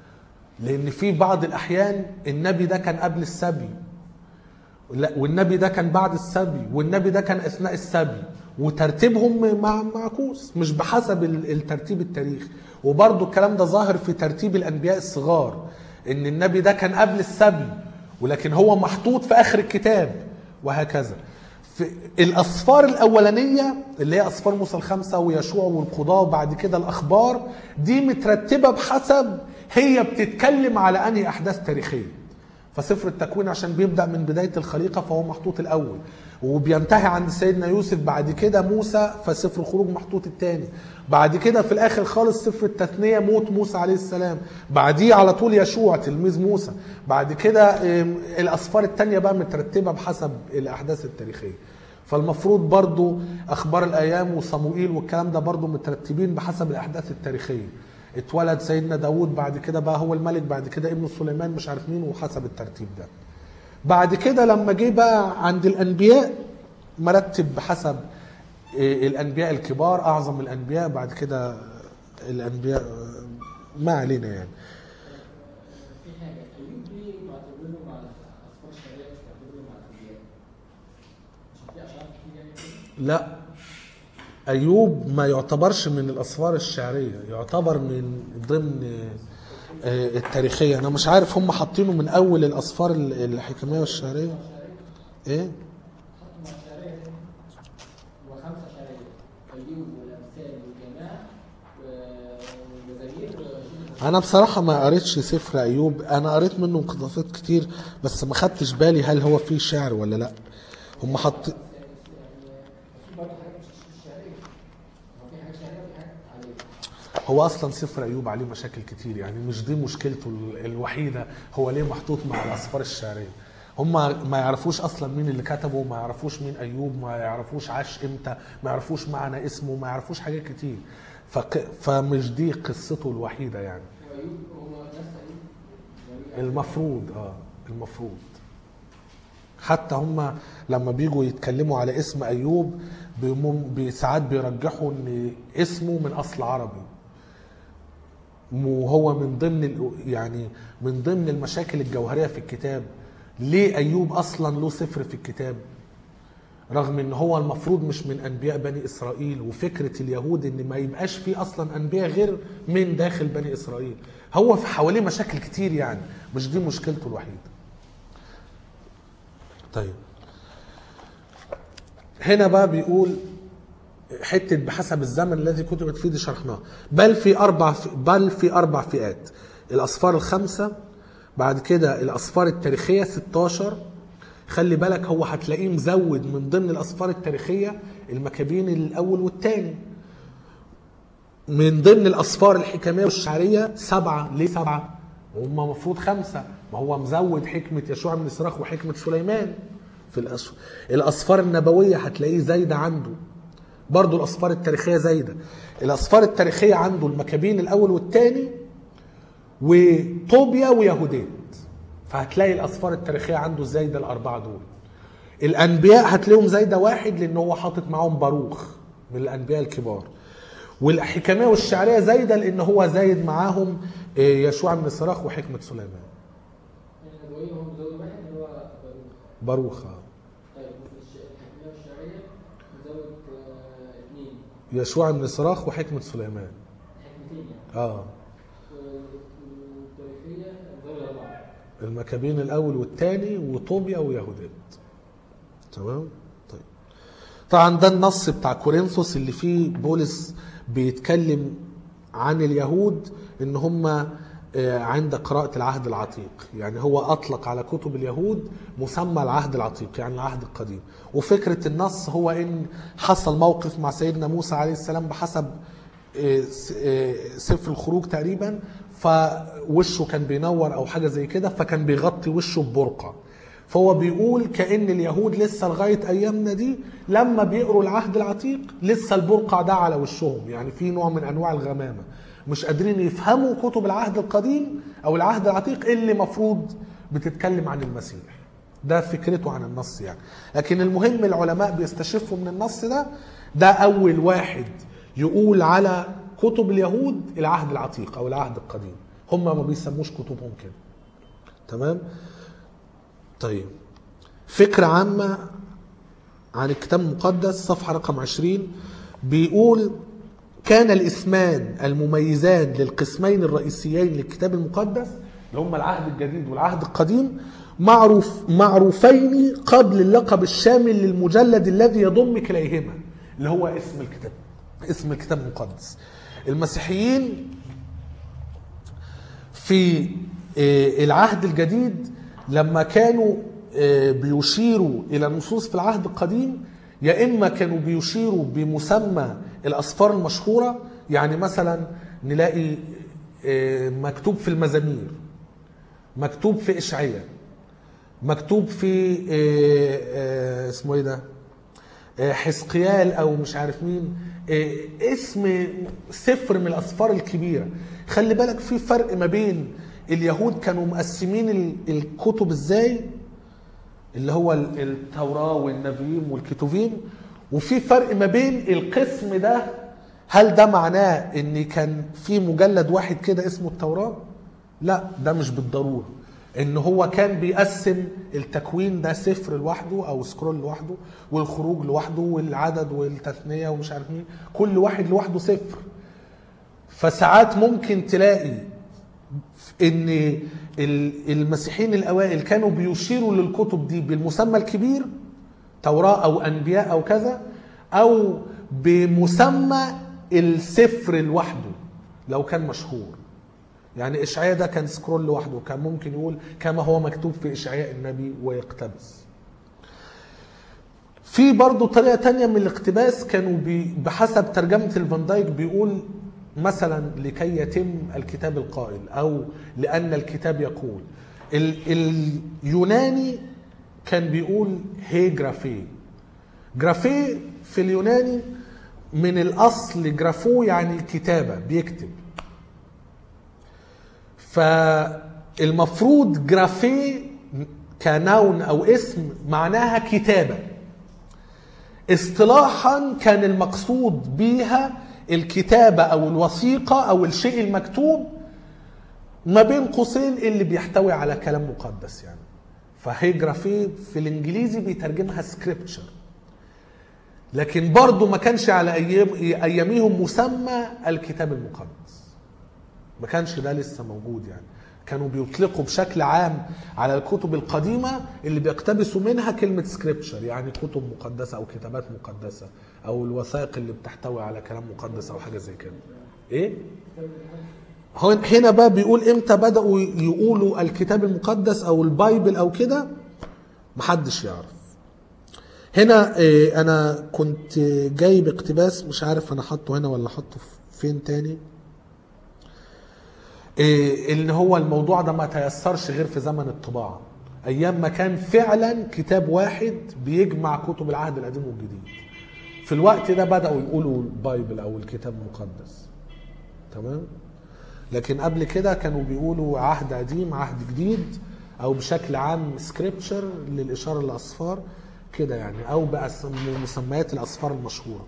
لان في بعض الاحيان النبي ده كان قبل السبي لا والنبي ده كان بعد السبي والنبي ده كان اثناء السبي وترتيبهم مع معكوس مش بحسب ال- الترتيب التاريخي وبرضه الكلام ده ظاهر في ترتيب الانبياء الصغار ان النبي ده كان قبل السبي ولكن هو محطوط في اخر الكتاب وهكذا في الاسفار الاولانيه اللي هي اسفار موسى الخمسه ويشوع والقضاه وبعد كده الاخبار دي مترتبه بحسب هي بتتكلم على انهي احداث تاريخيه فسفر التكوين عشان بيبدا من بدايه الخليقه فهو محطوط الاول وبينتهي عند سيدنا يوسف بعد كده موسى فسفر الخروج محطوط الثاني بعد كده في الاخر خالص سفر التثنيه موت موسى عليه السلام بعديه على طول يشوع تلميذ موسى بعد كده آم، الاسفار الثانيه بقى مترتبه بحسب الاحداث التاريخيه فالمفروض برضو اخبار الايام وصموئيل والكلام ده برضو مترتبين بحسب الاحداث التاريخيه اتولد سيدنا داود بعد كده بقى هو الملك بعد كده ابن سليمان مش عارف مين وحسب الترتيب ده بعد كده لما جه بقى عند الانبياء مرتب بحسب إيه، الانبياء الكبار اعظم الانبياء بعد كده الانبياء ما علينا يعني في حاجه ايوب ليه معتبره مع الاطفال الشرعيه مش معتبره مع الانبياء؟ عشان في اشعار كتير يعني كده لا ايوب ما يعتبرش من الاسفار الشعريه يعتبر من ضمن آه، التاريخيه انا مش عارف هم حاطينه من اول الاسفار ال- الحكميه والشعريه ايه حطوا مع الشعريه تاني وخمسه شعريه ايوب والامثال والجماعه والمزامير وشبه انا بصراحه ما قريتش سفر ايوب انا قريت منه اقتطافات كتير بس ما خدتش بالي هل هو فيه شعر ولا لا هم حط في برضه حاجات مش مش شعريه هو في حاجات شعريه وفي حاجات عاديه هو اصلا سفر ايوب عليه مشاكل كتير يعني مش دي مشكلته ال- الوحيده هو ليه محطوط مع الاسفار الشعريه هم ما يعرفوش اصلا مين اللي كتبه ما يعرفوش مين ايوب ما يعرفوش عاش امتى ما يعرفوش معنى اسمه ما يعرفوش حاجات كتير فك... فمش دي قصته الوحيده يعني وايوب هو نفس ايوب جميع المفروض اه المفروض حتى هم لما بيجوا يتكلموا على اسم ايوب بيمم- بي- ساعات بيرجحوا ان اسمه من اصل عربي وهو من ضمن ال- يعني من ضمن المشاكل الجوهريه في الكتاب ليه ايوب اصلا له سفر في الكتاب رغم ان هو المفروض مش من انبياء بني اسرائيل وفكره اليهود ان ما يبقاش في اصلا انبياء غير من داخل بني اسرائيل هو في حواليه مشاكل كتير يعني مش دي مشكلته الوحيده طيب هنا بقى بيقول حته بحسب الزمن الذي كتبت فيه دي شرحناه بل في اربع بل في اربع فئات الاصفار الخمسه بعد كده الاصفار التاريخيه 16 خلي بالك هو هتلاقيه مزود من ضمن الاصفار التاريخيه المكابين الاول والثاني من ضمن الاصفار الحكميه والشعريه سبعه ليه سبعه؟ هم المفروض خمسه ما هو مزود حكمه يشوع بن صراخ وحكمه سليمان في الأصفار الاصفار النبويه هتلاقيه زايده عنده برضو الاصفار التاريخيه زايده الاصفار التاريخيه عنده المكابين الاول والثاني وطوبيا ويهوديت فهتلاقي الاصفار التاريخيه عنده زايده الاربعه دول الانبياء هتلاقيهم زايده واحد لان هو حاطط معاهم باروخ من الانبياء الكبار والحكميه والشعريه زايده لان هو زايد معاهم آه، يشوع بن صراخ وحكمه سليمان النبويه هم مزود واحد اللي هو باروخ باروخ آه. طيب وفي الش- الحكميه والشعريه مزود آه، اثنين يشوع بن صراخ وحكمه سليمان حكمتين يعني اه والتاريخيه مزود اربعه المكابين الاول والثاني وطوبيا ويهوديت تمام طيب طبعا ده النص بتاع كورنثوس اللي فيه بولس بيتكلم عن اليهود ان هم آه، عند قراءة العهد العتيق يعني هو أطلق على كتب اليهود مسمى العهد العتيق يعني العهد القديم وفكرة النص هو إن حصل موقف مع سيدنا موسى عليه السلام بحسب آه، س- آه، سفر الخروج تقريبا فوشه كان بينور او حاجه زي كده فكان بيغطي وشه ببرقع فهو بيقول كان اليهود لسه لغايه ايامنا دي لما بيقروا العهد العتيق لسه البرقع ده على وشهم يعني في نوع من انواع الغمامه مش قادرين يفهموا كتب العهد القديم او العهد العتيق اللي مفروض بتتكلم عن المسيح ده فكرته عن النص يعني لكن المهم العلماء بيستشفوا من النص ده ده اول واحد يقول على كتب اليهود العهد العتيق او العهد القديم هم ما بيسموش كتبهم كده تمام طيب فكرة عامة عن الكتاب المقدس صفحة رقم 20 بيقول كان الاسمان المميزان للقسمين الرئيسيين للكتاب المقدس اللي هم العهد الجديد والعهد القديم معروف معروفين قبل اللقب الشامل للمجلد الذي يضم كليهما اللي هو اسم الكتاب اسم الكتاب المقدس المسيحيين في آه، العهد الجديد لما كانوا آه، بيشيروا الى نصوص في العهد القديم يا اما كانوا بيشيروا بمسمى الاسفار المشهوره يعني مثلا نلاقي آه، مكتوب في المزامير مكتوب في اشعياء مكتوب في آه، آه، اسمه ايه ده آه، حزقيال او مش عارف مين آه، اسم سفر من الاسفار الكبيره خلي بالك في فرق ما بين اليهود كانوا مقسمين ال- الكتب ازاي اللي هو ال- التوراه والنبيين والكتوفيم وفي فرق ما بين القسم ده هل ده معناه ان كان في مجلد واحد كده اسمه التوراه لا ده مش بالضروره ان هو كان بيقسم التكوين ده سفر لوحده او سكرول لوحده والخروج لوحده والعدد والتثنيه ومش عارف مين كل واحد لوحده سفر فساعات ممكن تلاقي ان ال- المسيحيين الاوائل كانوا بيشيروا للكتب دي بالمسمى الكبير توراة او انبياء او كذا او بمسمى السفر لوحده لو كان مشهور يعني اشعياء ده كان سكرول لوحده كان ممكن يقول كما هو مكتوب في اشعياء النبي ويقتبس في برضه طريقة تانية من الاقتباس كانوا بي بحسب ترجمة الفان دايك بيقول مثلا لكي يتم الكتاب القائل او لان الكتاب يقول ال- اليوناني كان بيقول هي جرافي جرافي في اليوناني من الاصل جرافو يعني كتابه بيكتب فالمفروض جرافي كنون او اسم معناها كتابه اصطلاحا كان المقصود بيها الكتابه او الوثيقه او الشيء المكتوب ما بين قوسين اللي بيحتوي على كلام مقدس يعني فهيجرافي في الانجليزي بيترجمها سكريبتشر لكن برضه ما كانش على ايام اياميهم مسمى الكتاب المقدس ما كانش ده لسه موجود يعني كانوا بيطلقوا بشكل عام على الكتب القديمة اللي بيقتبسوا منها كلمة سكريبتشر يعني كتب مقدسة أو كتابات مقدسة أو الوثائق اللي بتحتوي على كلام مقدس أو حاجة زي كده إيه؟ هو هنا بقى بيقول امتى بدأوا يقولوا الكتاب المقدس أو البايبل أو كده محدش يعرف هنا إيه، انا كنت جايب اقتباس مش عارف انا حاطه هنا ولا حاطه فين تاني إيه، ان هو الموضوع ده ما تيسرش غير في زمن الطباعه ايام ما كان فعلا كتاب واحد بيجمع كتب العهد القديم والجديد في الوقت ده بداوا يقولوا البايبل او الكتاب المقدس تمام لكن قبل كده كانوا بيقولوا عهد قديم عهد جديد او بشكل عام سكريبتشر للاشاره للاصفار كده يعني او بمسميات الاصفار المشهوره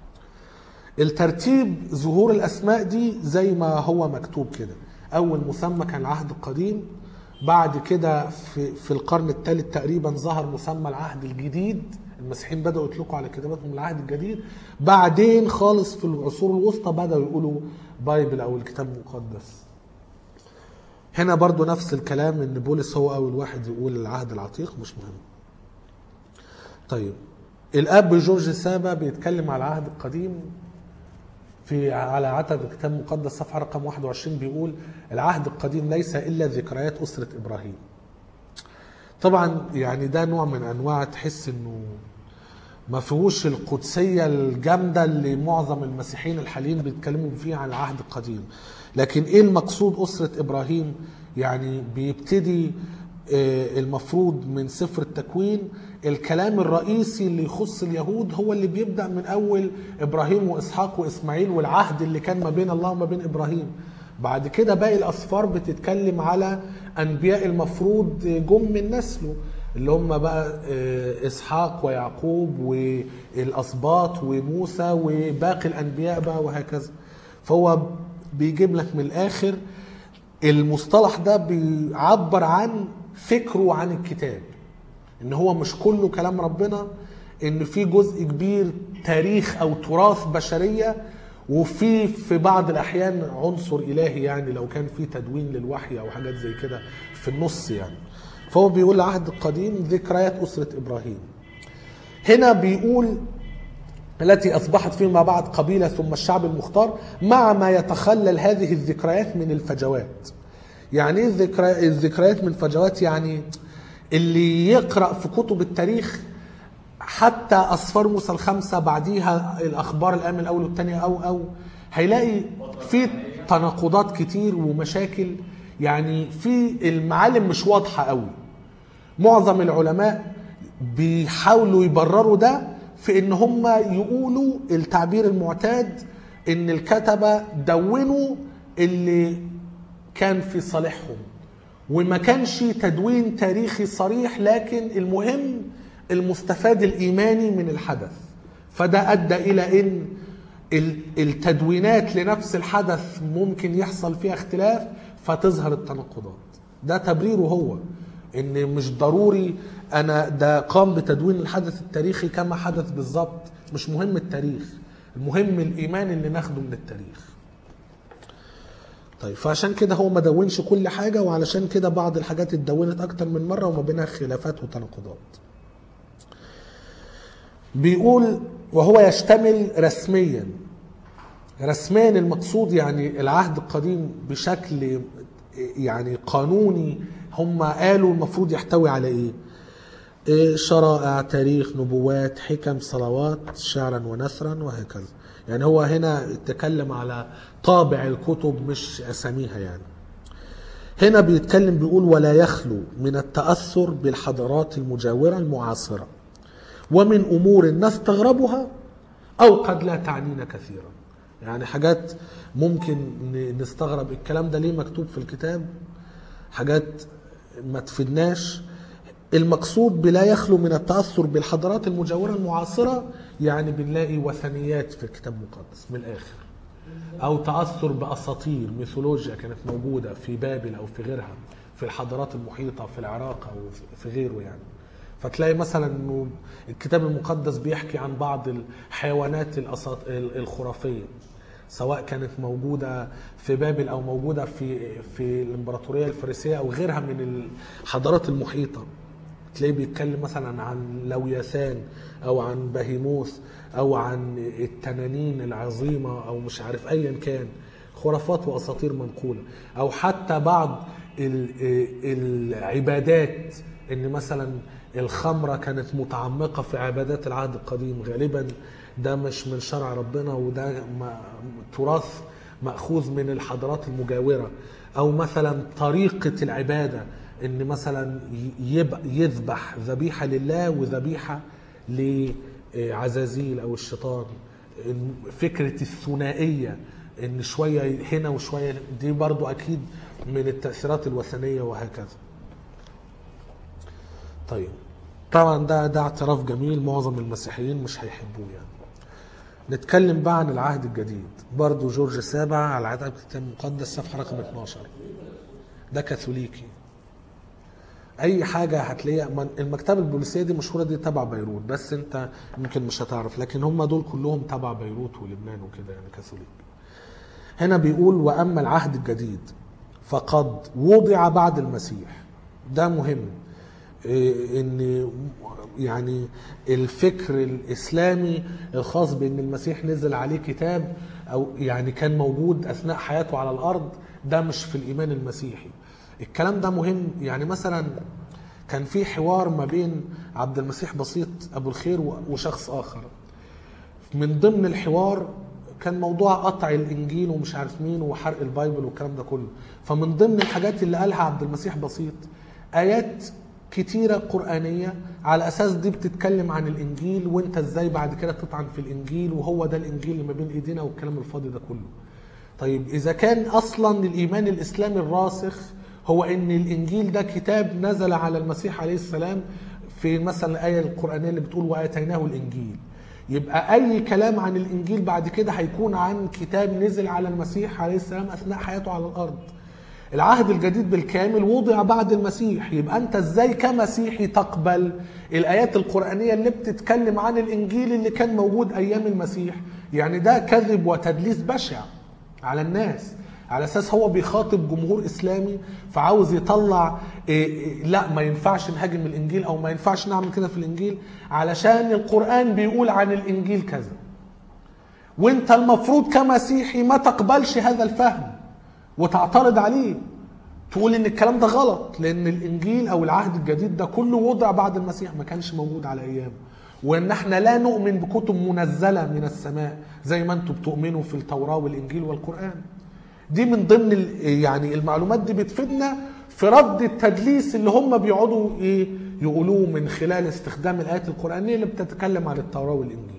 الترتيب ظهور الاسماء دي زي ما هو مكتوب كده اول مسمى كان العهد القديم بعد كده في, في القرن الثالث تقريبا ظهر مسمى العهد الجديد المسيحيين بداوا يطلقوا على كتاباتهم العهد الجديد بعدين خالص في العصور الوسطى بداوا يقولوا بايبل او الكتاب المقدس هنا برضو نفس الكلام ان بولس هو اول واحد يقول العهد العتيق مش مهم طيب الاب جورج سابا بيتكلم على العهد القديم في على عتب الكتاب المقدس صفحه رقم 21 بيقول العهد القديم ليس الا ذكريات اسره ابراهيم طبعا يعني ده نوع من انواع تحس انه ما فيهوش القدسيه الجامده اللي معظم المسيحيين الحاليين بيتكلموا فيها عن العهد القديم لكن ايه المقصود اسره ابراهيم يعني بيبتدي آه، المفروض من سفر التكوين الكلام الرئيسي اللي يخص اليهود هو اللي بيبدا من اول ابراهيم واسحاق واسماعيل والعهد اللي كان ما بين الله وما بين ابراهيم بعد كده باقي الاسفار بتتكلم على انبياء المفروض جم من نسله اللي هم بقى آه، اسحاق ويعقوب والاسباط وموسى وباقي الانبياء بقى وهكذا فهو بيجيب لك من الاخر المصطلح ده بيعبر عن فكره عن الكتاب ان هو مش كله كلام ربنا ان في جزء كبير تاريخ او تراث بشريه وفي في بعض الاحيان عنصر الهي يعني لو كان في تدوين للوحي او حاجات زي كده في النص يعني فهو بيقول العهد القديم ذكريات اسره ابراهيم هنا بيقول التي أصبحت فيما بعد قبيلة ثم الشعب المختار مع ما يتخلل هذه الذكريات من الفجوات يعني ايه الذكريات, الذكريات من الفجوات يعني اللي يقرأ في كتب التاريخ حتى أسفار موسى الخمسة بعديها الأخبار الآن الأول والثانية أو أو هيلاقي في تناقضات كتير ومشاكل يعني في المعالم مش واضحة قوي معظم العلماء بيحاولوا يبرروا ده في ان هم يقولوا التعبير المعتاد ان الكتبه دونوا اللي كان في صالحهم وما كانش تدوين تاريخي صريح لكن المهم المستفاد الايماني من الحدث فده ادى الى ان ال- التدوينات لنفس الحدث ممكن يحصل فيها اختلاف فتظهر التناقضات ده تبريره هو ان مش ضروري انا ده قام بتدوين الحدث التاريخي كما حدث بالظبط مش مهم التاريخ المهم الايمان اللي ناخده من التاريخ طيب فعشان كده هو ما دونش كل حاجه وعلشان كده بعض الحاجات اتدونت اكتر من مره وما بينها خلافات وتناقضات بيقول وهو يشتمل رسميا رسميا المقصود يعني العهد القديم بشكل يعني قانوني هم قالوا المفروض يحتوي على ايه إيه شرائع تاريخ نبوات حكم صلوات شعرا ونثرا وهكذا يعني هو هنا اتكلم على طابع الكتب مش اساميها يعني هنا بيتكلم بيقول ولا يخلو من التأثر بالحضارات المجاورة المعاصرة ومن أمور نستغربها أو قد لا تعنينا كثيرا يعني حاجات ممكن ن- نستغرب الكلام ده ليه مكتوب في الكتاب حاجات ما تفيدناش المقصود بلا يخلو من التأثر بالحضارات المجاورة المعاصرة يعني بنلاقي وثنيات في الكتاب المقدس من الآخر أو تأثر بأساطير ميثولوجيا كانت موجودة في بابل أو في غيرها في الحضارات المحيطة في العراق أو في غيره يعني فتلاقي مثلا انه الكتاب المقدس بيحكي عن بعض الحيوانات الأساط- الخرافيه سواء كانت موجوده في بابل او موجوده في في الامبراطوريه الفارسيه او غيرها من الحضارات المحيطه تلاقيه بيتكلم مثلا عن لوياثان او عن بهيموث او عن التنانين العظيمه او مش عارف ايا كان خرافات واساطير منقوله او حتى بعض ال- العبادات ان مثلا الخمره كانت متعمقه في عبادات العهد القديم غالبا ده مش من شرع ربنا وده م- تراث ماخوذ من الحضارات المجاوره او مثلا طريقه العباده ان مثلا يب- يذبح ذبيحه لله وذبيحه لعزازيل او الشيطان إن فكره الثنائيه ان شويه هنا وشويه دي برضو اكيد من التاثيرات الوثنيه وهكذا طيب طبعا ده ده اعتراف جميل معظم المسيحيين مش هيحبوه يعني نتكلم بقى عن العهد الجديد برضو جورج سابع على عدد الكتاب المقدس صفحه رقم 12 ده كاثوليكي اي حاجه هتلاقيها من- المكتبه البوليسيه دي مشهوره دي تبع بيروت بس انت يمكن مش هتعرف لكن هم دول كلهم تبع بيروت ولبنان وكده يعني كاثوليك هنا بيقول واما العهد الجديد فقد وضع بعد المسيح ده مهم إيه، ان يعني الفكر الاسلامي الخاص بان المسيح نزل عليه كتاب او يعني كان موجود اثناء حياته على الارض ده مش في الايمان المسيحي الكلام ده مهم يعني مثلا كان في حوار ما بين عبد المسيح بسيط ابو الخير وشخص اخر من ضمن الحوار كان موضوع قطع الانجيل ومش عارف مين وحرق البايبل والكلام ده كله فمن ضمن الحاجات اللي قالها عبد المسيح بسيط ايات كتيرة قرآنية على أساس دي بتتكلم عن الإنجيل وأنت إزاي بعد كده تطعن في الإنجيل وهو ده الإنجيل اللي ما بين إيدينا والكلام الفاضي ده كله طيب إذا كان أصلا الإيمان الإسلامي الراسخ هو إن الإنجيل ده كتاب نزل على المسيح عليه السلام في مثلا الآية القرآنية اللي بتقول وآتيناه الإنجيل يبقى أي كلام عن الإنجيل بعد كده هيكون عن كتاب نزل على المسيح عليه السلام أثناء حياته على الأرض العهد الجديد بالكامل وضع بعد المسيح يبقى انت ازاي كمسيحي تقبل الايات القرانيه اللي بتتكلم عن الانجيل اللي كان موجود ايام المسيح يعني ده كذب وتدليس بشع على الناس على اساس هو بيخاطب جمهور اسلامي فعاوز يطلع إيه إيه لا ما ينفعش نهاجم الانجيل او ما ينفعش نعمل كده في الانجيل علشان القران بيقول عن الانجيل كذا وانت المفروض كمسيحي ما تقبلش هذا الفهم وتعترض عليه تقول ان الكلام ده غلط لان الانجيل او العهد الجديد ده كله وضع بعد المسيح ما كانش موجود على ايامه وان احنا لا نؤمن بكتب منزله من السماء زي ما انتم بتؤمنوا في التوراه والانجيل والقران دي من ضمن ال- يعني المعلومات دي بتفيدنا في رد التدليس اللي هم بيقعدوا ايه يقولوه من خلال استخدام الايات القرانيه اللي بتتكلم عن التوراه والانجيل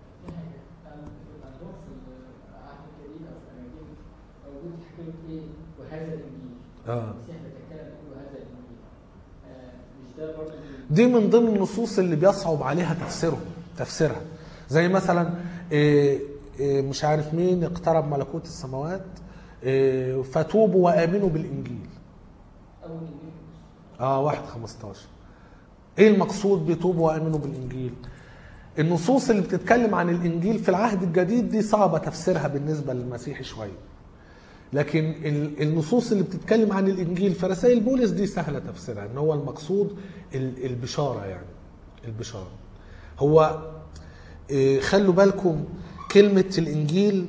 عندهم في العهد الجديد او في الاناجيل موجود حكايه ايه وهذا الانجيل اه المسيح بيتكلم يقول وهذا الانجيل آه، مش ده برضه دي من ضمن النصوص اللي بيصعب عليها تفسيرهم تفسيرها زي مثلا إيه إيه مش عارف مين اقترب ملكوت السماوات إيه فتوبوا وامنوا بالانجيل اول انجيل اه واحد 15 ايه المقصود بتوبوا وامنوا بالانجيل النصوص اللي بتتكلم عن الانجيل في العهد الجديد دي صعبه تفسيرها بالنسبه للمسيحي شويه لكن ال- النصوص اللي بتتكلم عن الانجيل في رسائل بولس دي سهله تفسيرها ان هو المقصود ال- البشاره يعني البشاره هو إيه، خلوا بالكم كلمه الانجيل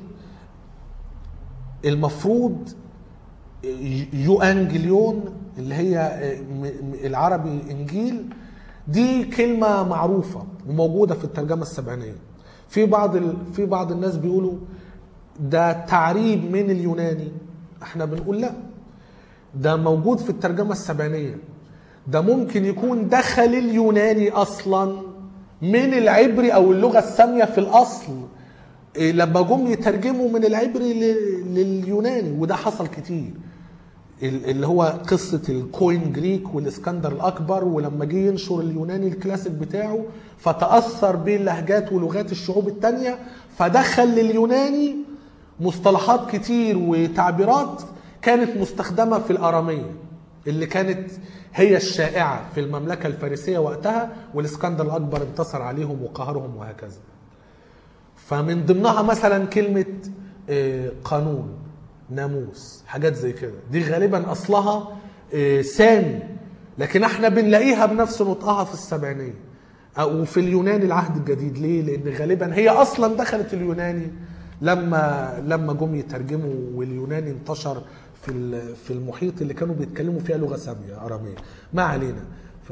المفروض يوانجليون اللي هي م- م- العربي انجيل دي كلمه معروفه وموجوده في الترجمه السبعينيه في بعض ال... في بعض الناس بيقولوا ده تعريب من اليوناني احنا بنقول لا ده موجود في الترجمة السبعينية ده ممكن يكون دخل اليوناني اصلا من العبري او اللغة السامية في الاصل إيه لما جم يترجموا من العبري ل- لليوناني وده حصل كتير ال- اللي هو قصة الكوين جريك والاسكندر الأكبر ولما جه ينشر اليوناني الكلاسيك بتاعه فتأثر باللهجات ولغات الشعوب التانية فدخل لليوناني مصطلحات كتير وتعبيرات كانت مستخدمة في الأرامية اللي كانت هي الشائعة في المملكة الفارسية وقتها والاسكندر الأكبر انتصر عليهم وقهرهم وهكذا فمن ضمنها مثلا كلمة آه، قانون ناموس حاجات زي كده دي غالبا أصلها آه، سامي لكن احنا بنلاقيها بنفس نطقها في السبعينية أو في اليوناني العهد الجديد ليه؟ لأن غالبا هي أصلا دخلت اليوناني لما لما جم يترجموا واليوناني انتشر في ال- في المحيط اللي كانوا بيتكلموا فيها لغة سامية أرامية ما علينا ف-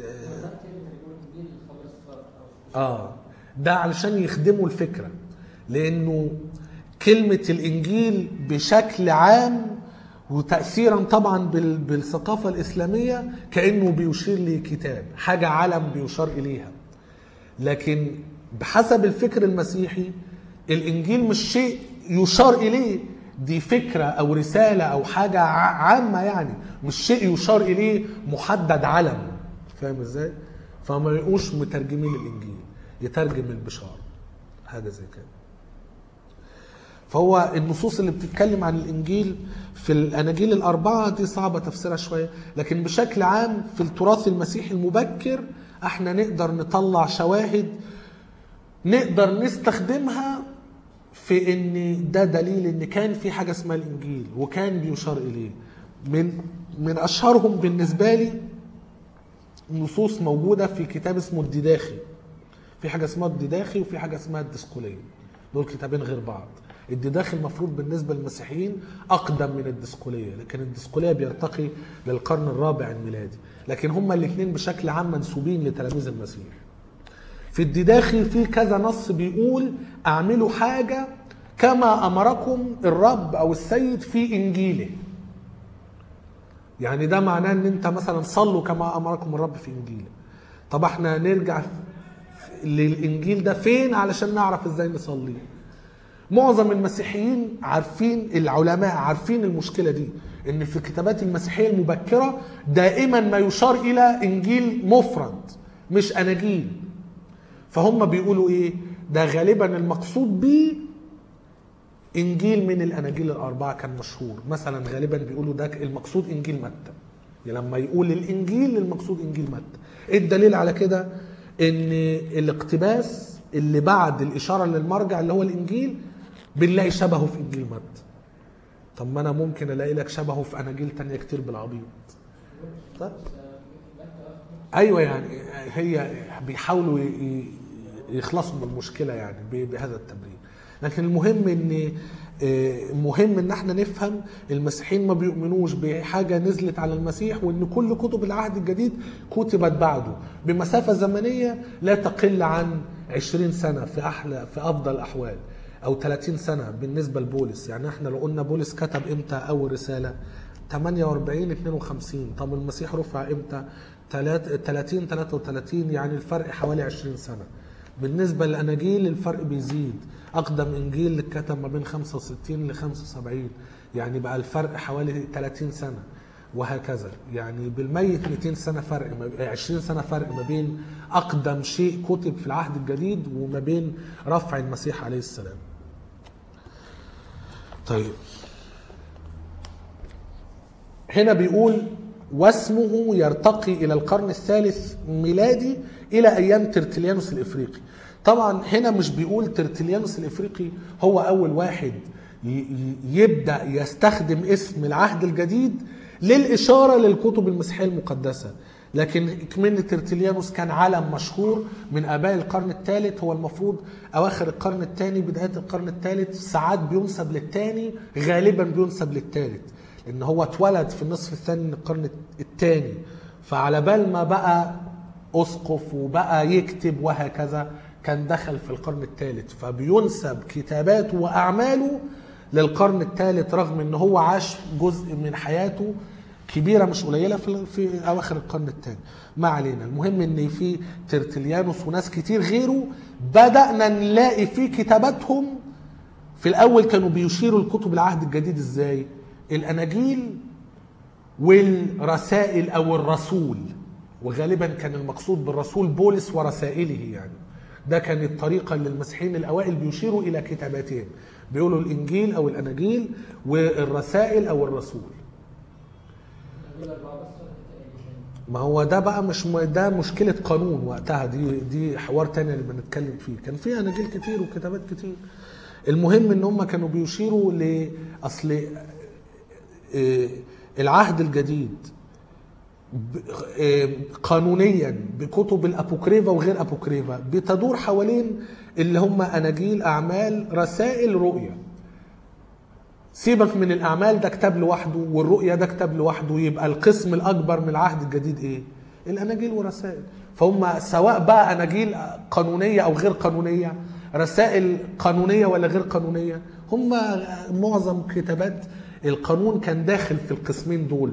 اه ده علشان يخدموا الفكره لانه كلمه الانجيل بشكل عام وتاثيرا طبعا بال- بالثقافه الاسلاميه كانه بيشير لكتاب حاجه علم بيشار اليها لكن بحسب الفكر المسيحي الانجيل مش شيء يشار اليه دي فكره او رساله او حاجه ع- عامه يعني مش شيء يشار اليه محدد علم فاهم ازاي فما يبقوش مترجمين الانجيل يترجم البشاره حاجه زي كده فهو النصوص اللي بتتكلم عن الانجيل في الاناجيل الاربعه دي صعبه تفسيرها شويه لكن بشكل عام في التراث المسيحي المبكر احنا نقدر نطلع شواهد نقدر نستخدمها في ان ده دليل ان كان في حاجه اسمها الانجيل وكان بيشار اليه من من اشهرهم بالنسبه لي نصوص موجوده في كتاب اسمه الديداخي في حاجه اسمها الديداخي وفي حاجه اسمها الديسقوليه دول كتابين غير بعض الديداخي المفروض بالنسبه للمسيحيين اقدم من الديسقوليه لكن الديسقوليه بيرتقي للقرن الرابع الميلادي لكن هما الاثنين بشكل عام منسوبين لتلاميذ المسيح في الديداخي في كذا نص بيقول اعملوا حاجه كما امركم الرب او السيد في انجيله يعني ده معناه ان انت مثلا صلوا كما امركم الرب في انجيله طب احنا نرجع للانجيل ده فين علشان نعرف ازاي نصلي معظم المسيحيين عارفين العلماء عارفين المشكله دي ان في الكتابات المسيحيه المبكره دائما ما يشار الى انجيل مفرد مش اناجيل فهم بيقولوا ايه ده غالبا المقصود بيه انجيل من الاناجيل الاربعه كان مشهور مثلا غالبا بيقولوا ده المقصود انجيل متى يعني لما يقول الانجيل المقصود انجيل متى ايه الدليل على كده ان الاقتباس اللي بعد الاشاره للمرجع اللي هو الانجيل بنلاقي شبهه في انجيل متى طب ما انا ممكن الاقي لك شبهه في اناجيل تانية كتير بالعبيط طيب ايوه يعني هي بيحاولوا ي- ي- يخلصوا من المشكله يعني ب- بهذا التبرير لكن المهم ان آه، مهم ان احنا نفهم المسيحيين ما بيؤمنوش بحاجه نزلت على المسيح وان كل كتب العهد الجديد كتبت بعده بمسافه زمنيه لا تقل عن 20 سنه في احلى في افضل الاحوال او 30 سنه بالنسبه لبولس يعني احنا لو قلنا بولس كتب امتى اول رساله 48 52 طب المسيح رفع امتى 30 33 يعني الفرق حوالي 20 سنه بالنسبه للاناجيل الفرق بيزيد اقدم انجيل اللي اتكتب ما بين 65 ل 75 يعني بقى الفرق حوالي 30 سنه وهكذا يعني بالميت 200 سنه فرق ما- 20 سنه فرق ما بين اقدم شيء كتب في العهد الجديد وما بين رفع المسيح عليه السلام طيب هنا بيقول واسمه يرتقي الى القرن الثالث ميلادي الى ايام ترتليانوس الافريقي طبعا هنا مش بيقول ترتليانوس الافريقي هو اول واحد ي- ي- يبدا يستخدم اسم العهد الجديد للاشاره للكتب المسيحيه المقدسه لكن كمان ترتليانوس كان علم مشهور من اباء القرن الثالث هو المفروض اواخر القرن الثاني بدايه القرن الثالث ساعات بينسب للثاني غالبا بينسب للثالث لان هو اتولد في النصف الثاني من القرن الثاني فعلى بال ما بقى اسقف وبقى يكتب وهكذا كان دخل في القرن الثالث فبينسب كتاباته واعماله للقرن الثالث رغم ان هو عاش جزء من حياته كبيره مش قليله في في اواخر القرن الثاني ما علينا المهم ان في ترتليانوس وناس كتير غيره بدانا نلاقي في كتاباتهم في الاول كانوا بيشيروا لكتب العهد الجديد ازاي الاناجيل والرسائل او الرسول وغالبا كان المقصود بالرسول بولس ورسائله يعني ده كان الطريقة اللي المسيحيين الأوائل بيشيروا إلى كتاباتهم بيقولوا الإنجيل أو الأناجيل والرسائل أو الرسول دول أربعة بس ولا في تاني؟ ما هو ده بقى مش م- ده مشكلة قانون وقتها دي دي حوار تاني اللي بنتكلم فيه كان في أناجيل كتير وكتابات كتير المهم ان هم كانوا بيشيروا لاصل آه، العهد الجديد ب- آه، قانونيا بكتب الابوكريفا وغير ابوكريفا بتدور حوالين اللي هم اناجيل اعمال رسائل رؤيه سيبك من الاعمال ده كتاب لوحده والرؤيه ده كتاب لوحده يبقى القسم الاكبر من العهد الجديد ايه الاناجيل والرسائل فهم سواء بقى اناجيل قانونيه او غير قانونيه رسائل قانونيه ولا غير قانونيه هم معظم كتابات القانون كان داخل في القسمين دول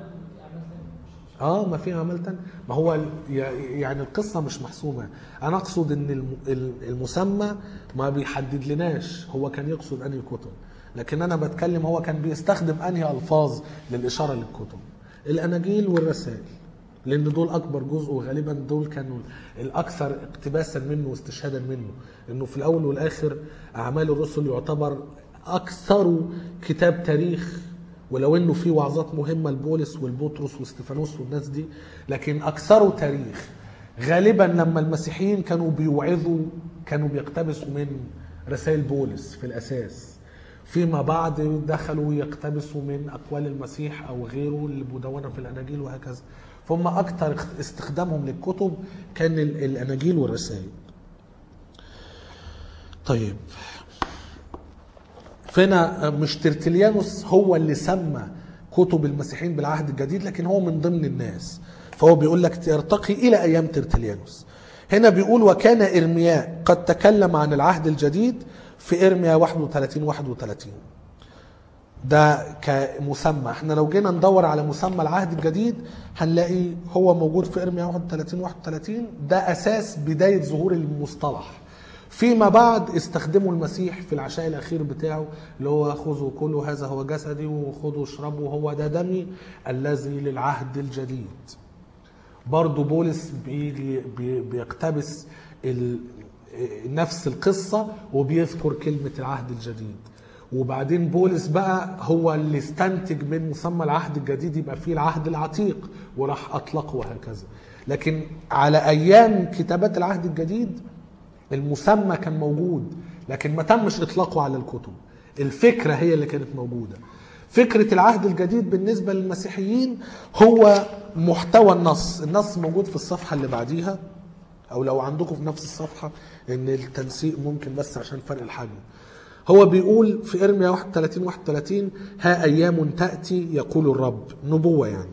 اه ما في اعمال تانية ما هو ال- ي- يعني القصه مش محسومه انا اقصد ان الم- ال- المسمى ما بيحدد لناش هو كان يقصد انهي كتب لكن انا بتكلم هو كان بيستخدم انهي الفاظ للاشاره للكتب الاناجيل والرسائل لان دول اكبر جزء وغالبا دول كانوا الاكثر اقتباسا منه واستشهادا منه انه في الاول والاخر اعمال الرسل يعتبر اكثر كتاب تاريخ ولو انه في وعظات مهمه لبولس والبطرس واستفانوس والناس دي لكن اكثره تاريخ غالبا لما المسيحيين كانوا بيوعظوا كانوا بيقتبسوا من رسائل بولس في الاساس فيما بعد دخلوا يقتبسوا من اقوال المسيح او غيره اللي مدونه في الاناجيل وهكذا فهم اكثر استخدامهم للكتب كان ال- الاناجيل والرسائل طيب فهنا مش ترتليانوس هو اللي سمى كتب المسيحيين بالعهد الجديد لكن هو من ضمن الناس فهو بيقول لك يرتقي الى ايام ترتليانوس هنا بيقول وكان ارمياء قد تكلم عن العهد الجديد في ارميا 31 31 ده كمسمى احنا لو جينا ندور على مسمى العهد الجديد هنلاقي هو موجود في ارميا 31 31 ده اساس بدايه ظهور المصطلح فيما بعد استخدموا المسيح في العشاء الاخير بتاعه اللي هو خذوا كلوا هذا هو جسدي وخذوا اشربوا هو ده دمي الذي للعهد الجديد برضو بولس بيجي بي- بيقتبس ال- نفس القصة وبيذكر كلمة العهد الجديد وبعدين بولس بقى هو اللي استنتج من مسمى العهد الجديد يبقى فيه العهد العتيق وراح أطلقه وهكذا لكن على أيام كتابات العهد الجديد المسمى كان موجود لكن ما تمش إطلاقه على الكتب الفكرة هي اللي كانت موجودة فكرة العهد الجديد بالنسبة للمسيحيين هو محتوى النص النص موجود في الصفحة اللي بعديها أو لو عندكم في نفس الصفحة إن التنسيق ممكن بس عشان فرق الحجم هو بيقول في إرميا 31 31 ها أيام تأتي يقول الرب نبوة يعني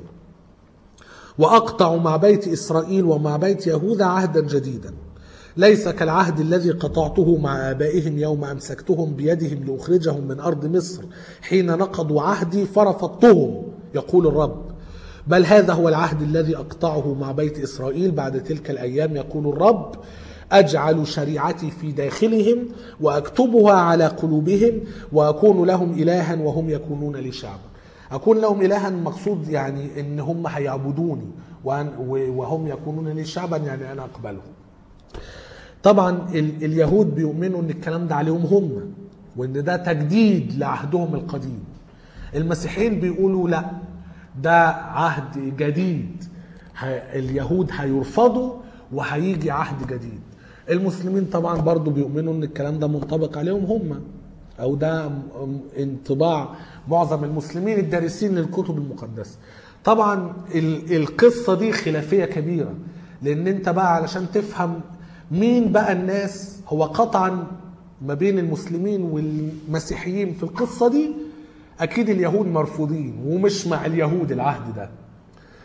وأقطع مع بيت إسرائيل ومع بيت يهوذا عهدا جديدا ليس كالعهد الذي قطعته مع آبائهم يوم أمسكتهم بيدهم لأخرجهم من أرض مصر حين نقضوا عهدي فرفضتهم يقول الرب بل هذا هو العهد الذي أقطعه مع بيت إسرائيل بعد تلك الأيام يقول الرب أجعل شريعتي في داخلهم وأكتبها على قلوبهم وأكون لهم إلها وهم يكونون لي شعبا أكون لهم إلها مقصود يعني إن هم هيعبدوني وأن- وهم يكونون لي شعبا يعني أنا أقبلهم طبعا ال- اليهود بيؤمنوا ان الكلام ده عليهم هم وان ده تجديد لعهدهم القديم المسيحيين بيقولوا لا ده عهد جديد ه- اليهود هيرفضوا وهيجي عهد جديد المسلمين طبعا برضو بيؤمنوا ان الكلام ده منطبق عليهم هم او ده م- م- انطباع معظم المسلمين الدارسين للكتب المقدسه طبعا ال- القصه دي خلافيه كبيره لان انت بقى علشان تفهم مين بقى الناس هو قطعا ما بين المسلمين والمسيحيين في القصه دي اكيد اليهود مرفوضين ومش مع اليهود العهد ده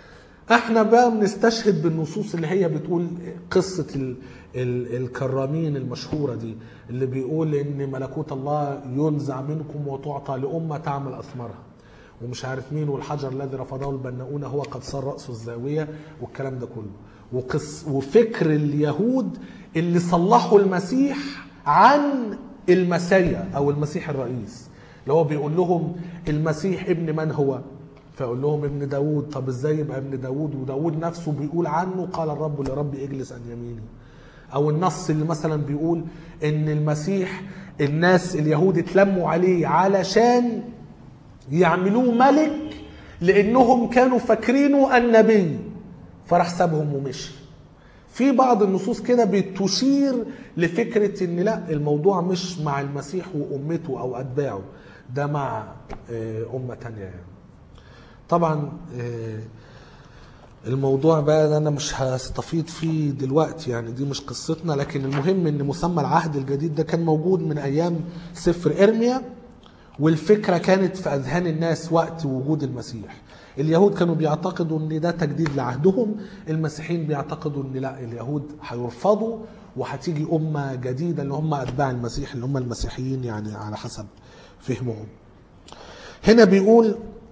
احنا بقى بنستشهد بالنصوص اللي هي بتقول قصة ال ال الكرامين المشهورة دي اللي بيقول ان ملكوت الله ينزع منكم وتعطى لأمة تعمل أثمارها ومش عارف مين والحجر الذي رفضه البناؤون هو قد صار رأسه الزاوية والكلام ده كله وقص وفكر اليهود اللي صلحوا المسيح عن المسيا أو المسيح الرئيس اللي هو بيقول لهم المسيح ابن من هو فيقول لهم ابن داود طب ازاي يبقى ابن داود وداود نفسه بيقول عنه قال الرب لرب اجلس عن يميني او النص اللي مثلا بيقول ان المسيح الناس اليهود اتلموا عليه علشان يعملوه ملك لانهم كانوا فاكرينه النبي فراح سابهم ومشي في بعض النصوص كده بتشير لفكرة ان لا الموضوع مش مع المسيح وامته او اتباعه ده مع آه، امة تانية يعني طبعا آه، الموضوع بقى ده انا مش هستفيض فيه دلوقتي يعني دي مش قصتنا لكن المهم ان مسمى العهد الجديد ده كان موجود من ايام سفر ارميا والفكره كانت في اذهان الناس وقت وجود المسيح اليهود كانوا بيعتقدوا ان ده تجديد لعهدهم المسيحيين بيعتقدوا ان لا اليهود هيرفضوا وهتيجي امه جديده اللي هم اتباع المسيح اللي هم المسيحيين يعني على حسب فهمهم هنا بيقول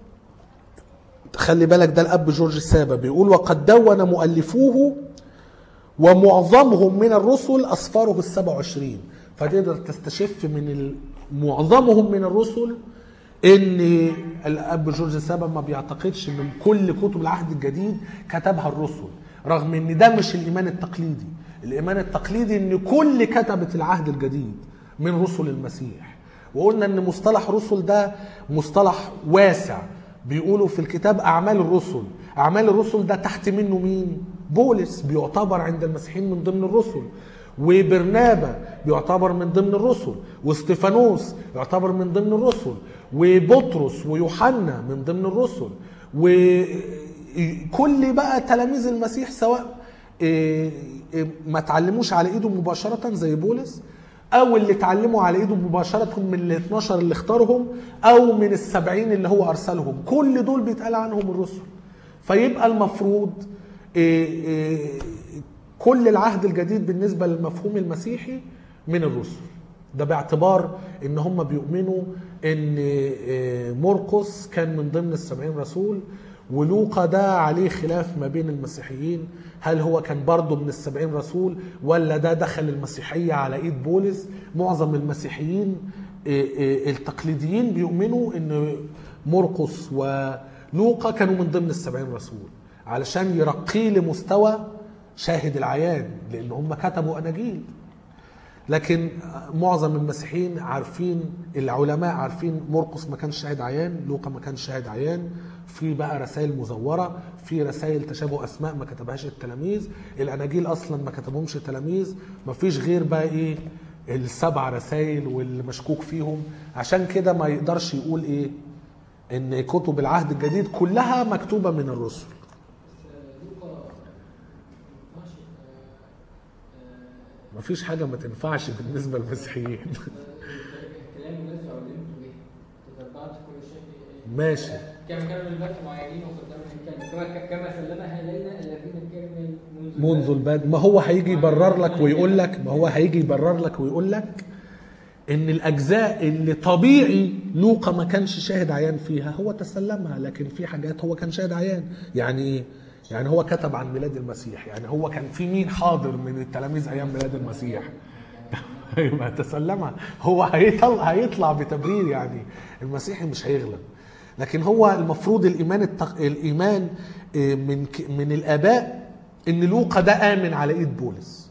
خلي بالك ده الاب جورج السابا بيقول وقد دون مؤلفوه ومعظمهم من الرسل اسفاره السبع وعشرين فتقدر تستشف من ال- معظمهم من الرسل ان الاب جورج السابا ما بيعتقدش ان كل كتب العهد الجديد كتبها الرسل رغم ان ده مش الايمان التقليدي الايمان التقليدي ان كل كتبه العهد الجديد من رسل المسيح وقلنا ان مصطلح رسل ده مصطلح واسع بيقولوا في الكتاب اعمال الرسل اعمال الرسل ده تحت منه مين بولس بيعتبر عند المسيحيين من ضمن الرسل وبرنابا بيعتبر من ضمن الرسل واستفانوس يعتبر من ضمن الرسل وبطرس ويوحنا من ضمن الرسل وكل بقى تلاميذ المسيح سواء إيه، إيه، ما تعلموش على ايده مباشرة زي بولس او اللي اتعلموا على ايده مباشرة من ال 12 اللي اختارهم او من السبعين اللي هو ارسلهم كل دول بيتقال عنهم الرسل فيبقى المفروض إيه، إيه، كل العهد الجديد بالنسبة للمفهوم المسيحي من الرسل ده باعتبار ان هم بيؤمنوا ان إيه، مرقس كان من ضمن السبعين رسول ولوقا ده عليه خلاف ما بين المسيحيين هل هو كان برضه من السبعين رسول ولا ده دخل المسيحية على ايد بولس معظم المسيحيين إيه، إيه، التقليديين بيؤمنوا ان مرقس ولوقا كانوا من ضمن السبعين رسول علشان يرقيه لمستوى شاهد العيان لان هم كتبوا اناجيل لكن معظم المسيحيين عارفين العلماء عارفين مرقس ما كانش شاهد عيان لوقا ما كانش شاهد عيان في بقى رسائل مزوره في رسائل تشابه اسماء ما كتبهاش التلاميذ الاناجيل اصلا ما كتبهمش التلاميذ ما فيش غير بقى ايه السبع رسائل واللي مشكوك فيهم عشان كده ما يقدرش يقول ايه ان كتب العهد الجديد كلها مكتوبه من الرسل لوقا ما ينفعش ما فيش حاجه ما تنفعش بالنسبه للمسيحيين الكلام الذي علمت به تتبعت كل شيء ماشي كما كانوا للبث معينين وقدروا الكلام كما كما سلمها الينا الذين كانوا منذ البدء ما هو هيجي يبرر لك ويقول لك ما هو هيجي يبرر لك ويقول لك ان الاجزاء اللي طبيعي لوقا ما كانش شاهد عيان فيها هو تسلمها لكن في حاجات هو كان شاهد عيان يعني ايه يعني هو كتب عن ميلاد المسيح يعني هو كان في مين حاضر من التلاميذ ايام ميلاد المسيح يبقى تسلمها هو هيطلع هيطلع بتبرير يعني المسيحي مش هيغلب لكن هو المفروض الايمان التق... الايمان آه، من ك... من الاباء ان لوقا ده امن على ايد بولس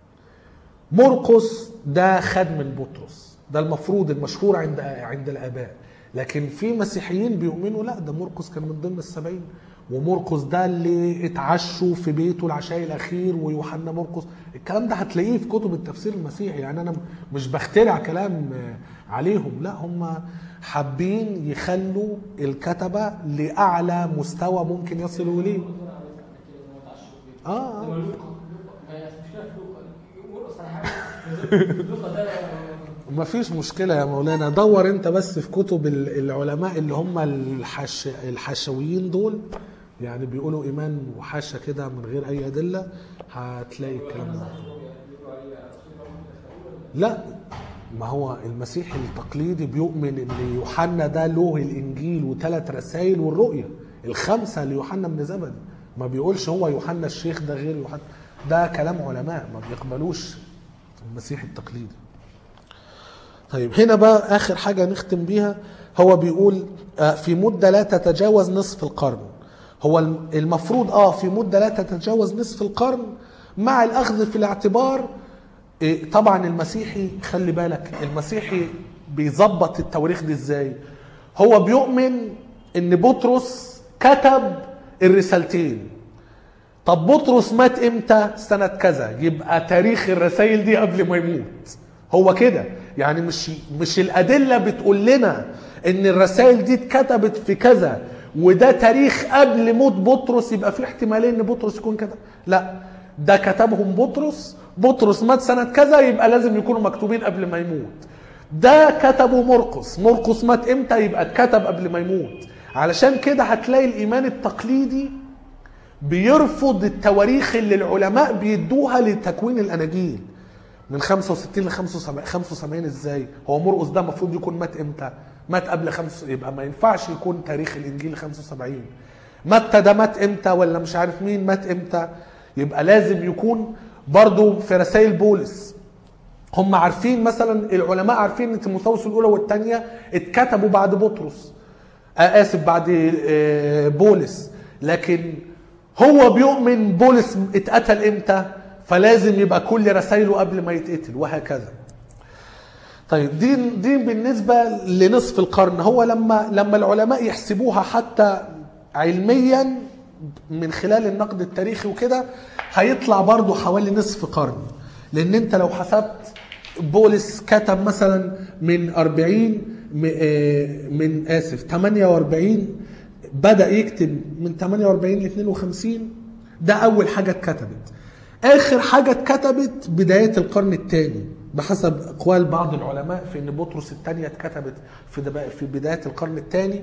مرقس ده خد من بطرس ده المفروض المشهور عند عند الاباء لكن في مسيحيين بيؤمنوا لا ده مرقس كان من ضمن السبعين ومرقس ده اللي اتعشوا في بيته العشاء الاخير ويوحنا مرقس الكلام ده هتلاقيه في كتب التفسير المسيحي يعني انا مش بخترع كلام عليهم لا هم حابين يخلوا الكتبه لاعلى مستوى ممكن يصلوا اليه اه آه. ما فيش مشكلة يا مولانا دور انت بس في كتب ال- العلماء اللي هم الحش... الحشويين دول يعني بيقولوا ايمان وحاشة كده من غير اي ادلة هتلاقي الكلام ده لا ما هو المسيحي التقليدي بيؤمن ان يوحنا ده له الانجيل وثلاث رسائل والرؤيه الخمسه ليوحنا بن زبدي ما بيقولش هو يوحنا الشيخ ده غير يوحنا ده كلام علماء ما بيقبلوش المسيحي التقليدي طيب هنا بقى اخر حاجه نختم بيها هو بيقول آه، في مده لا تتجاوز نصف القرن هو الم- المفروض اه في مده لا تتجاوز نصف القرن مع الاخذ في الاعتبار إيه، طبعا المسيحي خلي بالك المسيحي بيظبط التواريخ دي ازاي هو بيؤمن ان بطرس كتب الرسالتين طب بطرس مات امتى سنة كذا يبقى تاريخ الرسائل دي قبل ما يموت هو كده يعني مش مش الأدلة بتقول لنا ان الرسائل دي اتكتبت في كذا وده تاريخ قبل موت بطرس يبقى في احتمالية ان بطرس يكون كده لا ده كتبهم بطرس بطرس مات سنة كذا يبقى لازم يكونوا مكتوبين قبل ما يموت ده كتبه مرقس مرقس مات امتى يبقى اتكتب قبل ما يموت علشان كده هتلاقي الإيمان التقليدي بيرفض التواريخ اللي العلماء بيدوها لتكوين الاناجيل من 65 ل 75 75 ازاي؟ هو مرقس ده المفروض يكون مات امتى؟ مات قبل خمس يبقى ما ينفعش يكون تاريخ الانجيل 75 متى ده مات امتى ولا مش عارف مين مات امتى؟ يبقى لازم يكون برضو في رسائل بولس هم عارفين مثلا العلماء عارفين ان تيموثاوس الاولى والثانيه اتكتبوا بعد بطرس آه اسف بعد آه بولس لكن هو بيؤمن بولس اتقتل امتى فلازم يبقى كل رسائله قبل ما يتقتل وهكذا طيب دي دي بالنسبه لنصف القرن هو لما لما العلماء يحسبوها حتى علميا من خلال النقد التاريخي وكده هيطلع برضو حوالي نصف قرن لان انت لو حسبت بولس كتب مثلا من 40 م- آه، من اسف 48 بدا يكتب من 48 ل 52 ده اول حاجه اتكتبت اخر حاجه اتكتبت بدايه القرن الثاني بحسب اقوال بعض العلماء في ان بطرس الثانيه اتكتبت في دب- في بدايه القرن الثاني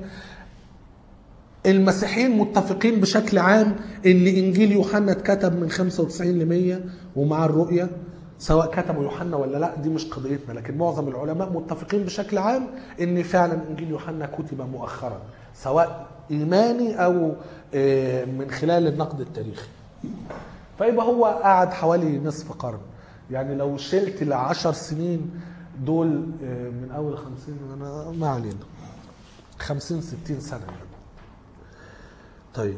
المسيحيين متفقين بشكل عام ان انجيل يوحنا اتكتب من 95 ل 100 ومع الرؤيه سواء كتبوا يوحنا ولا لا دي مش قضيتنا لكن معظم العلماء متفقين بشكل عام ان فعلا انجيل يوحنا كتب مؤخرا سواء ايماني او آه، من خلال النقد التاريخي فيبقى هو قعد حوالي نصف قرن يعني لو شلت العشر سنين دول آه، من اول خمسين انا ما علينا خمسين ستين سنة يعني طيب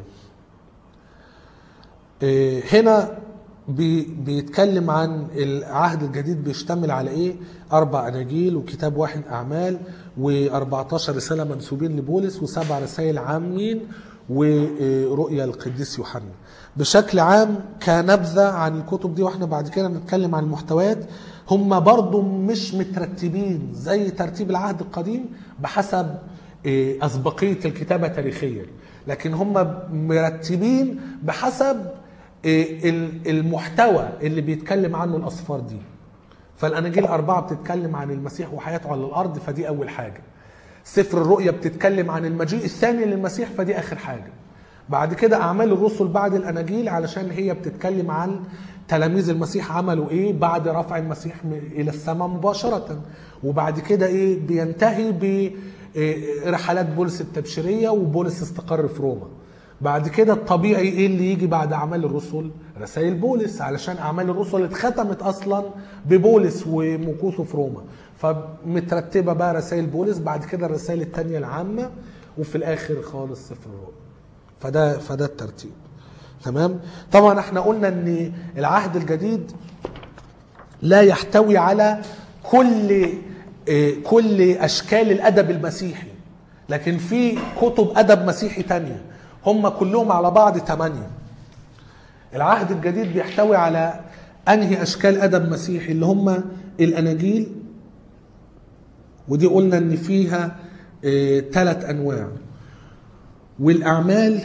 إيه، هنا بي بيتكلم عن العهد الجديد بيشتمل على ايه اربع اناجيل وكتاب واحد اعمال و14 رساله منسوبين لبولس وسبع رسائل عامين ورؤيا القديس يوحنا بشكل عام كنبذه عن الكتب دي واحنا بعد كده نتكلم عن المحتويات هم برضو مش مترتبين زي ترتيب العهد القديم بحسب إيه، اسبقيه الكتابه تاريخيا لكن هم مرتبين بحسب إيه، ال- المحتوى اللي بيتكلم عنه الاسفار دي فالاناجيل الاربعه بتتكلم عن المسيح وحياته على الارض فدي اول حاجه سفر الرؤيا بتتكلم عن المجيء الثاني للمسيح فدي اخر حاجه بعد كده اعمال الرسل بعد الاناجيل علشان هي بتتكلم عن تلاميذ المسيح عملوا ايه بعد رفع المسيح م- الى السماء مباشره وبعد كده ايه بينتهي برحلات بولس التبشيريه وبولس استقر في روما بعد كده الطبيعي ايه اللي يجي بعد اعمال الرسل رسائل بولس علشان اعمال الرسل اتختمت اصلا ببولس ومكوثه في روما فمترتبه بقى رسائل بولس بعد كده الرسائل الثانيه العامه وفي الاخر خالص سفر الرؤيا فده فده الترتيب تمام طبعا احنا قلنا ان العهد الجديد لا يحتوي على كل آه، كل اشكال الادب المسيحي لكن في كتب ادب مسيحي تانية هم كلهم على بعض ثمانية العهد الجديد بيحتوي على انهي اشكال ادب مسيحي اللي هم الاناجيل ودي قلنا ان فيها ثلاث انواع والاعمال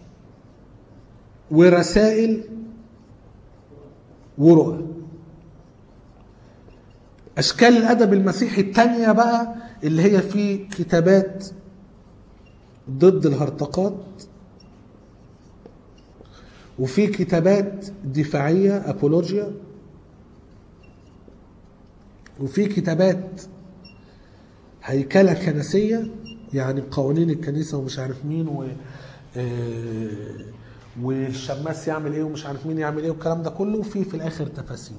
ورسائل ورؤى اشكال الادب المسيحي التانية بقى اللي هي في كتابات ضد الهرطقات وفي كتابات دفاعية أبولوجيا وفي كتابات هيكلة كنسية يعني قوانين الكنيسة ومش عارف مين و آه، والشماس يعمل ايه ومش عارف مين يعمل ايه والكلام ده كله وفي في الاخر تفاسير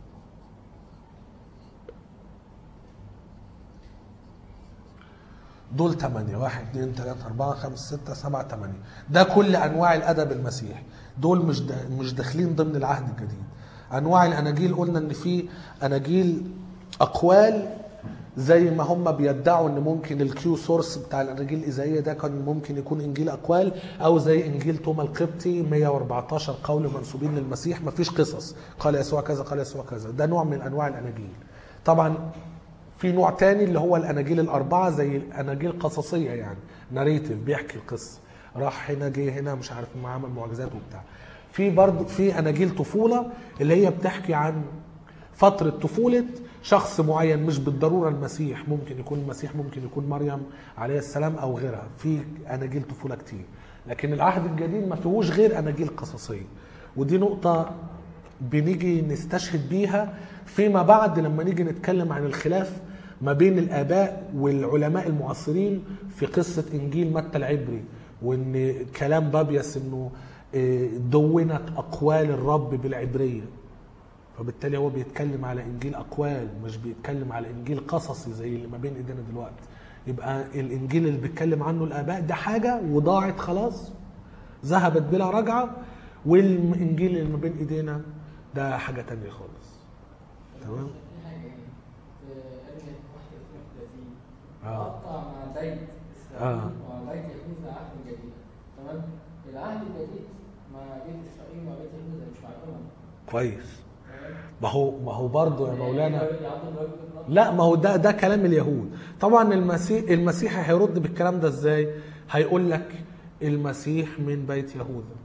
دول ثمانية واحد اثنين ثلاثة أربعة خمسة ستة سبعة ثمانية ده كل أنواع الأدب المسيحي دول مش دا مش داخلين ضمن العهد الجديد أنواع الأناجيل قلنا إن في أناجيل أقوال زي ما هم بيدعوا ان ممكن الكيو سورس بتاع الاناجيل الايزائيه ده كان ممكن يكون انجيل اقوال او زي انجيل توما القبطي 114 قول منسوبين للمسيح ما فيش قصص قال يسوع كذا قال يسوع كذا ده نوع من انواع الاناجيل طبعا في نوع تاني اللي هو الاناجيل الاربعه زي الاناجيل قصصيه يعني ناريتيف بيحكي القصه راح هنا جه هنا مش عارف ما عمل معجزات وبتاع في برضه في اناجيل طفوله اللي هي بتحكي عن فترة طفولة شخص معين مش بالضرورة المسيح ممكن يكون المسيح ممكن يكون مريم عليه السلام أو غيرها في أناجيل طفولة كتير لكن العهد الجديد ما فيهوش غير أناجيل قصصية ودي نقطة بنيجي نستشهد بيها فيما بعد لما نيجي نتكلم عن الخلاف ما بين الآباء والعلماء المعاصرين في قصة إنجيل متى العبري وإن كلام بابيس إنه آه، دونت أقوال الرب بالعبرية فبالتالي هو بيتكلم على انجيل اقوال مش بيتكلم على انجيل قصصي زي اللي ما بين ايدينا دلوقتي يبقى الانجيل اللي بيتكلم عنه الاباء ده حاجه وضاعت خلاص ذهبت بلا رجعه والانجيل اللي ما بين ايدينا ده حاجه تانية خالص تمام في حاجة ايه؟ في أجهزة واحدة اسمها 30 آه. قطع مع بيت آه. إسرائيل ومع بيت يهوذا عهد جديد تمام؟ العهد الجديد مع بيت إسرائيل ومع بيت يهوذا مش مع الأمم كويس تمام؟ ما هو ما هو برضه يا مولانا يعني يعضوا الراجل في النص. لا ما هو ده ده كلام اليهود طبعا المسيح المسيحي هيرد بالكلام ده ازاي هيقول لك المسيح من بيت يهوذا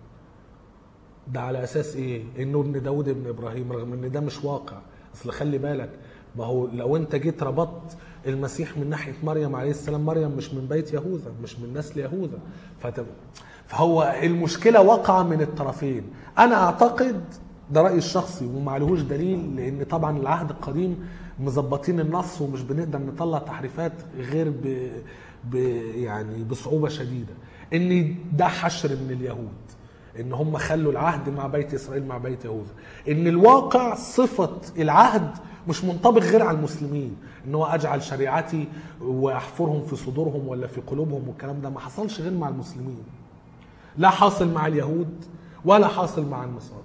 ده على اساس ايه انه ابن داود ابن ابراهيم رغم ان ده مش واقع اصل خلي بالك ما هو لو انت جيت ربطت المسيح من ناحيه مريم عليه السلام مريم مش من بيت يهوذا مش من نسل يهوذا فت- فهو المشكله واقعه من الطرفين انا اعتقد ده رايي الشخصي ومعلهوش دليل لان طبعا العهد القديم مظبطين النص ومش بنقدر نطلع تحريفات غير ب... ب... يعني بصعوبه شديده ان ده حشر من اليهود ان هم خلوا العهد مع بيت اسرائيل مع بيت يهوذا ان الواقع صفه العهد مش منطبق غير على المسلمين ان هو اجعل شريعتي واحفرهم في صدورهم ولا في قلوبهم والكلام ده ما حصلش غير مع المسلمين لا حاصل مع اليهود ولا حاصل مع النصارى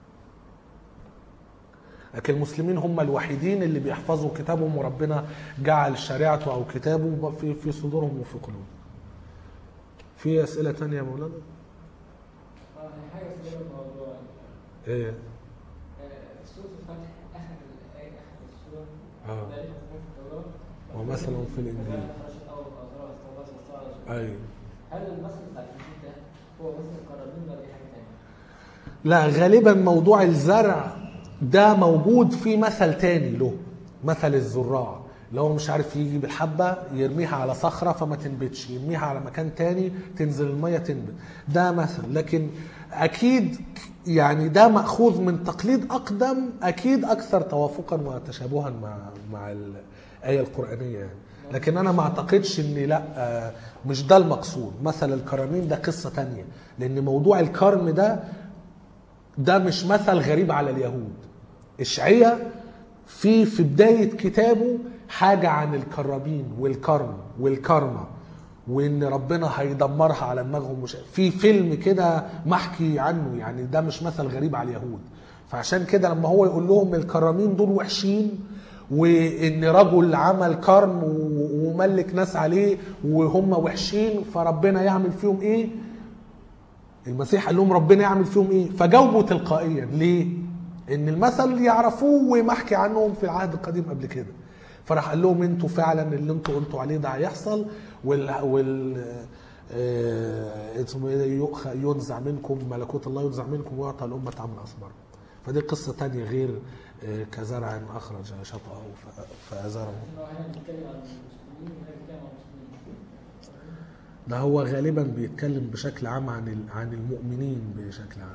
لكن المسلمين هم الوحيدين اللي بيحفظوا كتابهم وربنا جعل شريعته او كتابه في في صدورهم وفي قلوبهم. في اسئله تانية يا مولانا؟ اه هي حاجة صغيرة في الموضوع ايه؟ آه، في سورة الفتح آخر الآية آخر السورة اه ذلك حكم في التوراة ومثلا في الانجيل كذلك خرجت أول فأزرعها استوى واستوى ايوه هل المثل بتاع الإنجيل ده هو مثل القرابين ولا دي حاجة تانية؟ لا غالبا موضوع الزرع ده موجود في مثل تاني له مثل الزراع اللي هو مش عارف يجي بالحبة يرميها على صخرة فما تنبتش يرميها على مكان تاني تنزل المية تنبت ده مثل لكن أكيد يعني ده مأخوذ من تقليد أقدم أكيد أكثر توافقا وتشابها مع مع الآية القرآنية يعني لكن أنا ما أعتقدش إن لا آه، مش ده المقصود مثل الكرمين ده قصة تانية لأن موضوع الكرم ده ده مش مثل غريب على اليهود اشعياء في في بداية كتابه حاجة عن الكرابين والكرم والكرمة وان ربنا هيدمرها على دماغهم مش في فيلم كده محكي عنه يعني ده مش مثل غريب على اليهود فعشان كده لما هو يقول لهم الكرامين دول وحشين وان رجل عمل كرم و- وملك ناس عليه وهم وحشين فربنا يعمل فيهم ايه المسيح قال لهم ربنا يعمل فيهم ايه فجاوبوا تلقائيا ليه ان المثل يعرفوه ومحكي عنهم في العهد القديم قبل كده فراح قال لهم انتوا فعلا اللي انتوا قلتوا عليه ده هيحصل وال وال آه، اسمه ايه يؤخ- ينزع منكم ملكوت الله ينزع منكم ويعطى الأمة عمل أصبر فدي قصة تانية غير آه، كزرع أخرج شطأه ف- فأزره إنه هنا بنتكلم عن المسلمين وهنا بنتكلم عن المسلمين ده هو غالبا بيتكلم بشكل عام عن ال- عن المؤمنين بشكل عام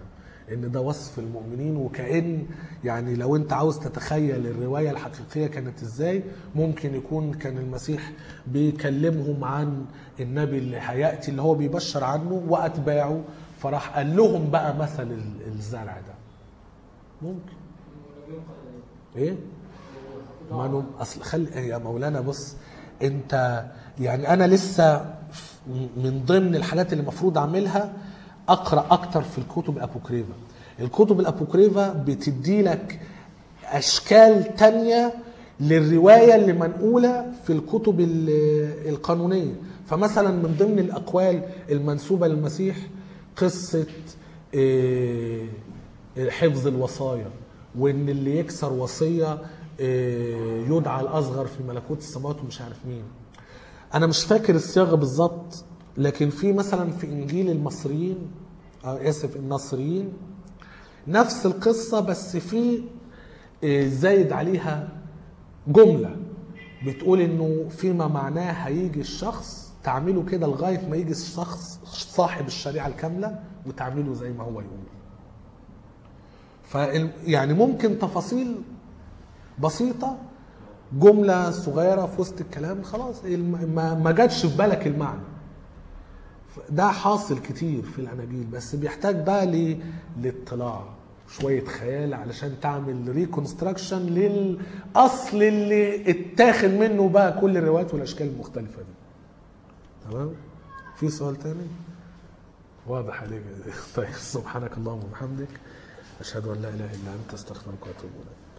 ان ده وصف المؤمنين وكأن يعني لو انت عاوز تتخيل الرواية الحقيقية كانت ازاي ممكن يكون كان المسيح بيكلمهم عن النبي اللي هيأتي اللي هو بيبشر عنه وأتباعه فراح قال لهم بقى مثل ال- الزرع ده ممكن ايه ما نم... اصل خل يا مولانا بص انت يعني انا لسه من ضمن الحاجات اللي المفروض اعملها اقرا اكتر في الكتب الابوكريفا الكتب الابوكريفا بتدي لك اشكال تانية للروايه اللي منقوله في الكتب ال- القانونيه فمثلا من ضمن الاقوال المنسوبه للمسيح قصه إيه، حفظ الوصايا وان اللي يكسر وصيه إيه، يدعى الاصغر في ملكوت السماوات ومش عارف مين انا مش فاكر الصياغه بالظبط لكن في مثلا في انجيل المصريين آه، اسف النصريين نفس القصه بس في إيه، زايد عليها جمله بتقول انه فيما معناه هيجي الشخص تعمله كده لغايه ما يجي الشخص صاحب الشريعه الكامله وتعمله زي ما هو يقول ف يعني ممكن تفاصيل بسيطة جملة صغيرة في وسط الكلام خلاص الم- ما ما جاتش في بالك المعنى ف- ده حاصل كتير في الأناجيل بس بيحتاج بقى ل- للاطلاع شوية خيال علشان تعمل ريكونستراكشن للأصل اللي اتاخد منه بقى كل الروايات والأشكال المختلفة دي تمام في سؤال تاني واضح عليك طيب سبحانك اللهم وبحمدك أشهد أن لا إله إلا أنت أستغفرك وأتوب إليك